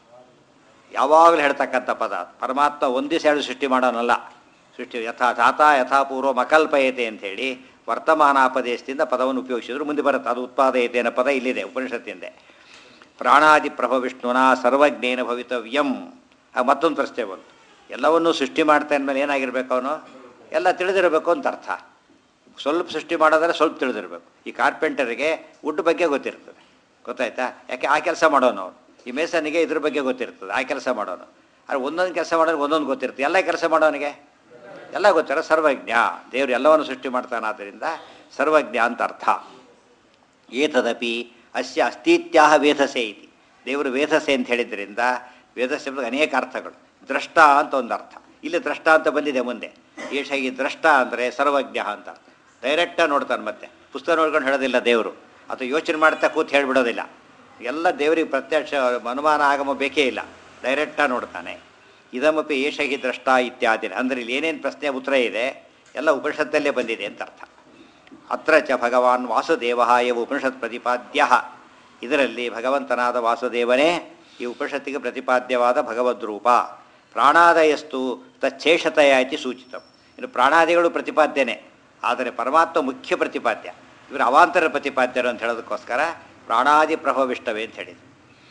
Speaker 1: ಯಾವಾಗಲೂ ಹೇಳ್ತಕ್ಕಂಥ ಪದ ಪರಮಾತ್ಮ ಒಂದೇ ಎರಡು ಸೃಷ್ಟಿ ಮಾಡೋನಲ್ಲ ಸೃಷ್ಟಿ ಯಥಾ ಜಾತ ಯಥಾಪೂರ್ವ ಮಕಲ್ಪಯತೆ ಅಂಥೇಳಿ ವರ್ತಮಾನಾಪದೇಶದಿಂದ ಪದವನ್ನು ಉಪಯೋಗಿಸಿದ್ರು ಮುಂದೆ ಬರುತ್ತೆ ಅದು ಉತ್ಪಾದಯತೆ ಅನ್ನೋ ಪದ ಇಲ್ಲಿದೆ ಉಪನಿಷತ್ತಿಂದೆ ಪ್ರಾಣಾದಿ ಪ್ರಭ ವಿಷ್ಣುನ ಸರ್ವಜ್ಞೇನ ಭವಿತವ್ಯಂ ಆ ಮತ್ತೊಂದು ಪ್ರಶ್ನೆ ಬಂತು ಎಲ್ಲವನ್ನೂ ಸೃಷ್ಟಿ ಮಾಡ್ತಾ ಅಂದಮೇಲೆ ಏನಾಗಿರ್ಬೇಕು ಅವನು ಎಲ್ಲ ತಿಳಿದಿರಬೇಕು ಅಂತ ಅರ್ಥ ಸ್ವಲ್ಪ ಸೃಷ್ಟಿ ಮಾಡೋದ್ರೆ ಸ್ವಲ್ಪ ತಿಳಿದಿರಬೇಕು ಈ ಕಾರ್ಪೆಂಟರಿಗೆ ವುಡ್ ಬಗ್ಗೆ ಗೊತ್ತಿರ್ತದೆ ಗೊತ್ತಾಯ್ತಾ ಯಾಕೆ ಆ ಕೆಲಸ ಮಾಡೋನು ಅವನು ಈ ಮೇಸನಿಗೆ ಇದ್ರ ಬಗ್ಗೆ ಗೊತ್ತಿರ್ತದೆ ಆ ಕೆಲಸ ಮಾಡೋನು ಆದರೆ ಒಂದೊಂದು ಕೆಲಸ ಮಾಡೋದು ಒಂದೊಂದು ಗೊತ್ತಿರ್ತದೆ ಎಲ್ಲ ಕೆಲಸ ಮಾಡೋನಿಗೆ ಎಲ್ಲ ಗೊತ್ತಿರೋ ಸರ್ವಜ್ಞ ದೇವರು ಎಲ್ಲವನ್ನು ಸೃಷ್ಟಿ ಮಾಡ್ತಾನೆ ಆದ್ದರಿಂದ ಸರ್ವಜ್ಞ ಅಂತ ಅರ್ಥ ಏತದಪಿ ಅಸ್ಯ ಅಸ್ತಿತ್ಯಾಹ ವೇದಸೆ ಇತಿ ದೇವರು ವೇದಸೆ ಅಂತ ಹೇಳಿದ್ರಿಂದ ವೇದ ಶಬ್ದಕ್ಕೆ ಅನೇಕ ಅರ್ಥಗಳು ದ್ರಷ್ಟ ಅಂತ ಒಂದು ಅರ್ಥ ಇಲ್ಲಿ ದ್ರಷ್ಟ ಅಂತ ಬಂದಿದೆ ಮುಂದೆ ಏಷ ಈ ದ್ರಷ್ಟ ಅಂದರೆ ಸರ್ವಜ್ಞ ಅಂತ ಡೈರೆಕ್ಟಾಗಿ ನೋಡ್ತಾನೆ ಮತ್ತೆ ಪುಸ್ತಕ ನೋಡ್ಕೊಂಡು ಹೇಳೋದಿಲ್ಲ ದೇವರು ಅಥವಾ ಯೋಚನೆ ಮಾಡ್ತಾ ಕೂತು ಹೇಳಿಬಿಡೋದಿಲ್ಲ ಎಲ್ಲ ದೇವರಿಗೆ ಪ್ರತ್ಯಕ್ಷ ಅನುಮಾನ ಆಗಮ ಬೇಕೇ ಇಲ್ಲ ಡೈರೆಕ್ಟಾಗಿ ನೋಡ್ತಾನೆ ಇದಮಪಿ ಏಷ ಹಿ ದ್ರಷ್ಟ ಇತ್ಯಾದಿ ಅಂದರೆ ಇಲ್ಲಿ ಏನೇನು ಪ್ರಶ್ನೆ ಉತ್ತರ ಇದೆ ಎಲ್ಲ ಉಪನಿಷತ್ತಲ್ಲೇ ಬಂದಿದೆ ಅಂತ ಅರ್ಥ ಅತ್ರ ಚ ಭಗವಾನ್ ವಾಸುದೇವ ಇವ ಉಪನಿಷತ್ ಪ್ರತಿಪಾದ್ಯ ಇದರಲ್ಲಿ ಭಗವಂತನಾದ ವಾಸುದೇವನೇ ಈ ಉಪನಿಷತ್ತಿಗೆ ಪ್ರತಿಪಾದ್ಯವಾದ ಭಗವದ್ರೂಪ ಪ್ರಾಣಾದಯಸ್ತು ತಚ್ಛೇಷತೆಯ ಇತಿ ಸೂಚಿತ ಇನ್ನು ಪ್ರಾಣಾದಿಗಳು ಪ್ರತಿಪಾದ್ಯನೇ ಆದರೆ ಪರಮಾತ್ಮ ಮುಖ್ಯ ಪ್ರತಿಪಾದ್ಯ ಇವರು ಅವಾಂತರ ಪ್ರತಿಪಾದ್ಯರು ಅಂತ ಹೇಳೋದಕ್ಕೋಸ್ಕರ ಪ್ರಾಣಾದಿ ಪ್ರಭವಿಷ್ಟವೇ ಅಂತ ಹೇಳಿದ್ರು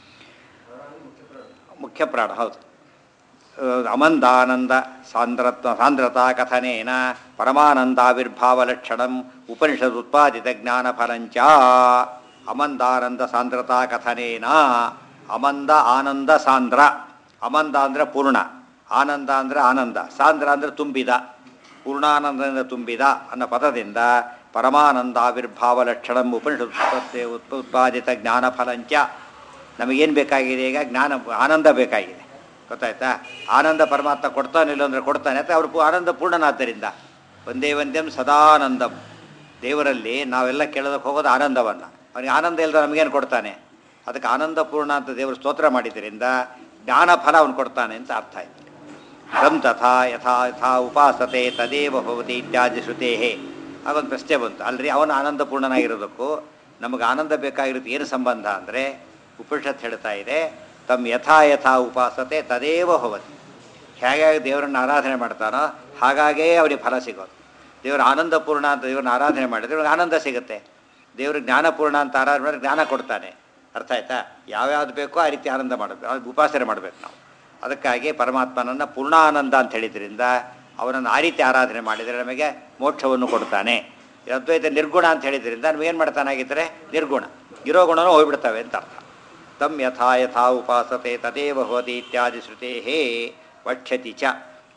Speaker 1: ಮುಖ್ಯ ಪ್ರಾಣ ಹೌದು ಅಮಂದಾನಂದ ಸಾಂದ್ರತ್ವ ಸಾಂದ್ರತಾ ಕಥನೇನ ಪರಮಾನಂದಾವಿರ್ಭಾವಲಕ್ಷಣಂ ಉಪನಿಷದ್ ಉತ್ಪಾದಿತ ಜ್ಞಾನಫಲಂಚ ಅಮಂದಾನಂದ ಸಾಂದ್ರತಾ ಕಥನೇನ ಅಮಂದ ಆನಂದ ಸಾಂದ್ರ ಅಮಂದ ಅಂದರೆ ಪೂರ್ಣ ಆನಂದ ಅಂದರೆ ಆನಂದ ಸಾಂದ್ರ ಅಂದರೆ ತುಂಬಿದ ಪೂರ್ಣಾನಂದದಿಂದ ತುಂಬಿದ ಅನ್ನೋ ಪದದಿಂದ ಪರಮಾನಂದಾವಿರ್ಭಾವ ಲಕ್ಷಣಂ ಉಪನಿಷತ್ ಉತ್ಪತ್ತಿ ಉತ್ಪ ಉತ್ಪಾದಿತ ಜ್ಞಾನಫಲಂಚ ನಮಗೇನು ಬೇಕಾಗಿದೆ ಈಗ ಜ್ಞಾನ ಆನಂದ ಬೇಕಾಗಿದೆ ಗೊತ್ತಾಯ್ತಾ ಆನಂದ ಪರಮಾತ್ಮ ಕೊಡ್ತಾನಿಲ್ಲ ಅಂದರೆ ಕೊಡ್ತಾನೆ ಅಥವಾ ಅವರು ಪೂ- ಆನಂದ ಪೂರ್ಣನಾದ್ದರಿಂದ ಒಂದೇ ಒಂದೇಂ ಸದಾನಂದಂ ದೇವರಲ್ಲಿ ನಾವೆಲ್ಲ ಕೇಳೋದಕ್ಕೆ ಹೋಗೋದು ಆನಂದವನ್ನು ಅವನಿಗೆ ಆನಂದ ಇಲ್ಲದ ನಮಗೇನು ಕೊಡ್ತಾನೆ ಅದಕ್ಕೆ ಆನಂದ ಪೂರ್ಣ ಅಂತ ದೇವರು ಸ್ತೋತ್ರ ಮಾಡಿದ್ದರಿಂದ ಜ್ಞಾನ ಫಲ ಅವನು ಕೊಡ್ತಾನೆ ಅಂತ ಅರ್ಥ ಆಯ್ತು ರಂ ತಥಾ ಯಥಾ ಯಥಾ ಉಪಾಸತೆ ತದೇವ ಭವತಿ ಇತ್ಯಾದಿ ಶ್ರುತೇ ಆಗೊಂದು ಪ್ರಶ್ನೆ ಬಂತು ಅಲ್ರಿ ಅವನು ಆನಂದ ಪೂರ್ಣನಾಗಿರೋದಕ್ಕೂ ನಮಗೆ ಆನಂದ ಬೇಕಾಗಿರೋದು ಏನು ಸಂಬಂಧ ಅಂದರೆ ಉಪನಿಷತ್ ಹೇಳ್ತಾ ಇದೆ ತಮ್ಮ ಯಥಾ ಯಥಾ ಉಪಾಸತೆ ತದೇವ ಭವತಿ ಹೇಗೆ ದೇವರನ್ನು ಆರಾಧನೆ ಮಾಡ್ತಾನೋ ಹಾಗಾಗೇ ಅವನಿಗೆ ಫಲ ಸಿಗೋದು ದೇವರ ಆನಂದಪೂರ್ಣ ಅಂತ ದೇವ್ರನ್ನ ಆರಾಧನೆ ಮಾಡಿದ್ರೆ ಇವ್ನಿಗೆ ಆನಂದ ಸಿಗುತ್ತೆ ದೇವರು ಜ್ಞಾನಪೂರ್ಣ ಅಂತ ಆರಾಧನೆ ಮಾಡಿದ್ರೆ ಜ್ಞಾನ ಕೊಡ್ತಾನೆ ಅರ್ಥ ಆಯ್ತಾ ಯಾವ್ಯಾವ್ದು ಬೇಕೋ ಆ ರೀತಿ ಆನಂದ ಮಾಡಬೇಕು ಅದು ಉಪಾಸನೆ ಮಾಡಬೇಕು ನಾವು ಅದಕ್ಕಾಗಿ ಪರಮಾತ್ಮನನ್ನು ಪೂರ್ಣಾನಂದ ಅಂತ ಹೇಳಿದ್ರಿಂದ ಅವನನ್ನು ಆ ರೀತಿ ಆರಾಧನೆ ಮಾಡಿದರೆ ನಮಗೆ ಮೋಕ್ಷವನ್ನು ಕೊಡ್ತಾನೆ ಅದ್ವೈತ ನಿರ್ಗುಣ ಅಂತ ಹೇಳಿದ್ರಿಂದ ನಮಗೇನು ಮಾಡ್ತಾನಾಗಿದ್ದರೆ ನಿರ್ಗುಣ ಇರೋ ಗುಣನೂ ಹೋಗ್ಬಿಡ್ತವೆ ಅಂತ ಅರ್ಥ ತಮ್ ಯಥಾ ಯಥಾ ಉಪಾಸತೆ ತದೇವ ಭವತಿ ಇತ್ಯಾದಿ ಶ್ರುತೇ ವಕ್ಷತಿ ಚ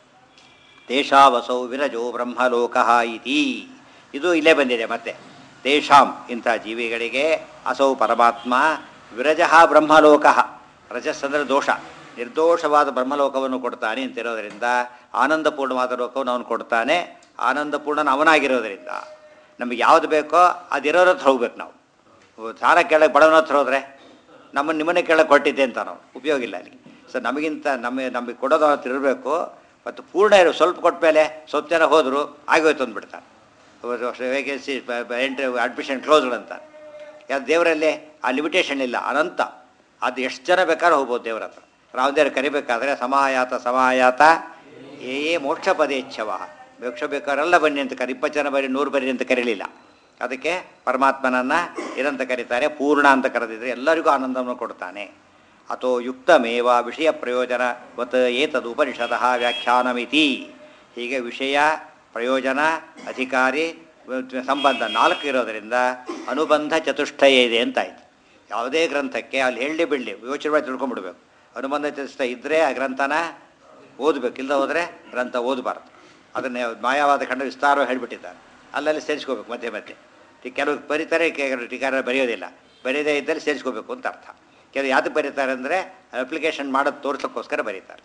Speaker 1: ತೇಷಾವಸೌ ವಿರಜೋ ಬ್ರಹ್ಮಲೋಕ ಇತಿ ಇದು ಇಲ್ಲೇ ಬಂದಿದೆ ಮತ್ತೆ ತೇಷಾಂ ಇಂಥ ಜೀವಿಗಳಿಗೆ ಅಸೌ ಪರಮಾತ್ಮ ವಿರಜಃ ಬ್ರಹ್ಮಲೋಕ ರಜಸ್ ಅಂದರೆ ದೋಷ ನಿರ್ದೋಷವಾದ ಬ್ರಹ್ಮಲೋಕವನ್ನು ಕೊಡ್ತಾನೆ ಅಂತಿರೋದರಿಂದ ಆನಂದಪೂರ್ಣವಾದ ಲೋಕವನ್ನು ಅವನು ಕೊಡ್ತಾನೆ ಆನಂದಪೂರ್ಣನ ಅವನಾಗಿರೋದರಿಂದ ನಮಗೆ ಯಾವುದು ಬೇಕೋ ಅದಿರೋರ ಹತ್ರ ಹೋಗ್ಬೇಕು ನಾವು ಸಾರ ಕೆಳಗೆ ಬಡವನ ಹತ್ರ ಹೋದ್ರೆ ನಮ್ಮನ್ನು ನಿಮ್ಮನ್ನೇ ಕೆಳಗೆ ಕೊಟ್ಟಿದ್ದೆ ಅಂತ ನಾವು ಉಪಯೋಗ ಇಲ್ಲ ಅಲ್ಲಿ ಸೊ ನಮಗಿಂತ ನಮ್ಮ ನಮಗೆ ಕೊಡೋದು ಹತ್ರ ಇರಬೇಕು ಮತ್ತು ಪೂರ್ಣ ಇರೋ ಸ್ವಲ್ಪ ಕೊಟ್ಟ ಮೇಲೆ ಸ್ವಲ್ಪ ಜನ ಹೋದರು ಆಗೋಯ್ತು ಅಂದ್ಬಿಡ್ತಾರೆ ವೇಕೆನ್ಸಿ ಎಂಟ್ರಿ ಅಡ್ಮಿಷನ್ ಕ್ಲೋಸ್ಡ್ ಅಂತ ಯಾವ್ದು ದೇವರಲ್ಲಿ ಆ ಲಿಮಿಟೇಷನ್ ಇಲ್ಲ ಅನಂತ ಅದು ಎಷ್ಟು ಜನ ಬೇಕಾದ್ರೂ ಹೋಗ್ಬೋದು ದೇವ್ರ ಹತ್ರ ರಾಮದೇವ್ರು ಕರಿಬೇಕಾದ್ರೆ ಸಮಾಯಾತ ಸಮಾಯಾತ ಏ ಏ ಮೋಕ್ಷ ಪದೇಚ್ಛವ ಮೋಕ್ಷ ಬೇಕಾರೆಲ್ಲ ಬನ್ನಿ ಅಂತ ಕರಿ ಇಪ್ಪತ್ತು ಜನ ಬನ್ನಿ ನೂರು ಬನ್ನಿ ಅಂತ ಕರೀಲಿಲ್ಲ ಅದಕ್ಕೆ ಪರಮಾತ್ಮನನ್ನು ಏನಂತ ಕರೀತಾರೆ ಪೂರ್ಣ ಅಂತ ಕರೆದಿದ್ರೆ ಎಲ್ಲರಿಗೂ ಆನಂದವನ್ನು ಕೊಡ್ತಾನೆ ಅಥೋ ಯುಕ್ತಮೇವ ವಿಷಯ ಪ್ರಯೋಜನ ವತ್ ಏತದು ಉಪನಿಷದಃ ವ್ಯಾಖ್ಯಾನಮಿತಿ ಹೀಗೆ ವಿಷಯ ಪ್ರಯೋಜನ ಅಧಿಕಾರಿ ಸಂಬಂಧ ನಾಲ್ಕು ಇರೋದರಿಂದ ಅನುಬಂಧ ಚತುಷ್ಟಯ ಇದೆ ಅಂತಾಯ್ತು ಯಾವುದೇ ಗ್ರಂಥಕ್ಕೆ ಅಲ್ಲಿ ಹೇಳಿ ಬಿಡಲಿ ಯೋಚನೆ ಮಾಡಿ ತಿಳ್ಕೊಂಡ್ಬಿಡ್ಬೇಕು ಅನುಬಂಧ ಚತುಷ್ಟ ಇದ್ದರೆ ಆ ಗ್ರಂಥನ ಓದಬೇಕು ಇಲ್ಲದ ಹೋದರೆ ಗ್ರಂಥ ಓದಬಾರ್ದು ಅದನ್ನೇ ಮಾಯಾವಾದ ಖಂಡ ವಿಸ್ತಾರವಾಗಿ ಹೇಳಿಬಿಟ್ಟಿದ್ದಾರೆ ಅಲ್ಲಲ್ಲಿ ಸೇರಿಸ್ಕೋಬೇಕು ಮಧ್ಯೆ ಮಧ್ಯೆ ಟಿ- ಕೆಲವು ಬರೀತಾರೆ ಕೆಲವು ಟೀಕಾರ ಬರೆಯೋದಿಲ್ಲ ಬರೆಯದೇ ಇದ್ದಲ್ಲಿ ಸೇರಿಸ್ಕೋಬೇಕು ಅಂತ ಅರ್ಥ ಕೆಲವು ಯಾವ್ದಕ್ಕೆ ಬರೀತಾರೆ ಅಂದರೆ ಅಪ್ಲಿಕೇಶನ್ ಮಾಡೋದು ತೋರ್ಸೋಕ್ಕೋಸ್ಕರ ಬರೀತಾರೆ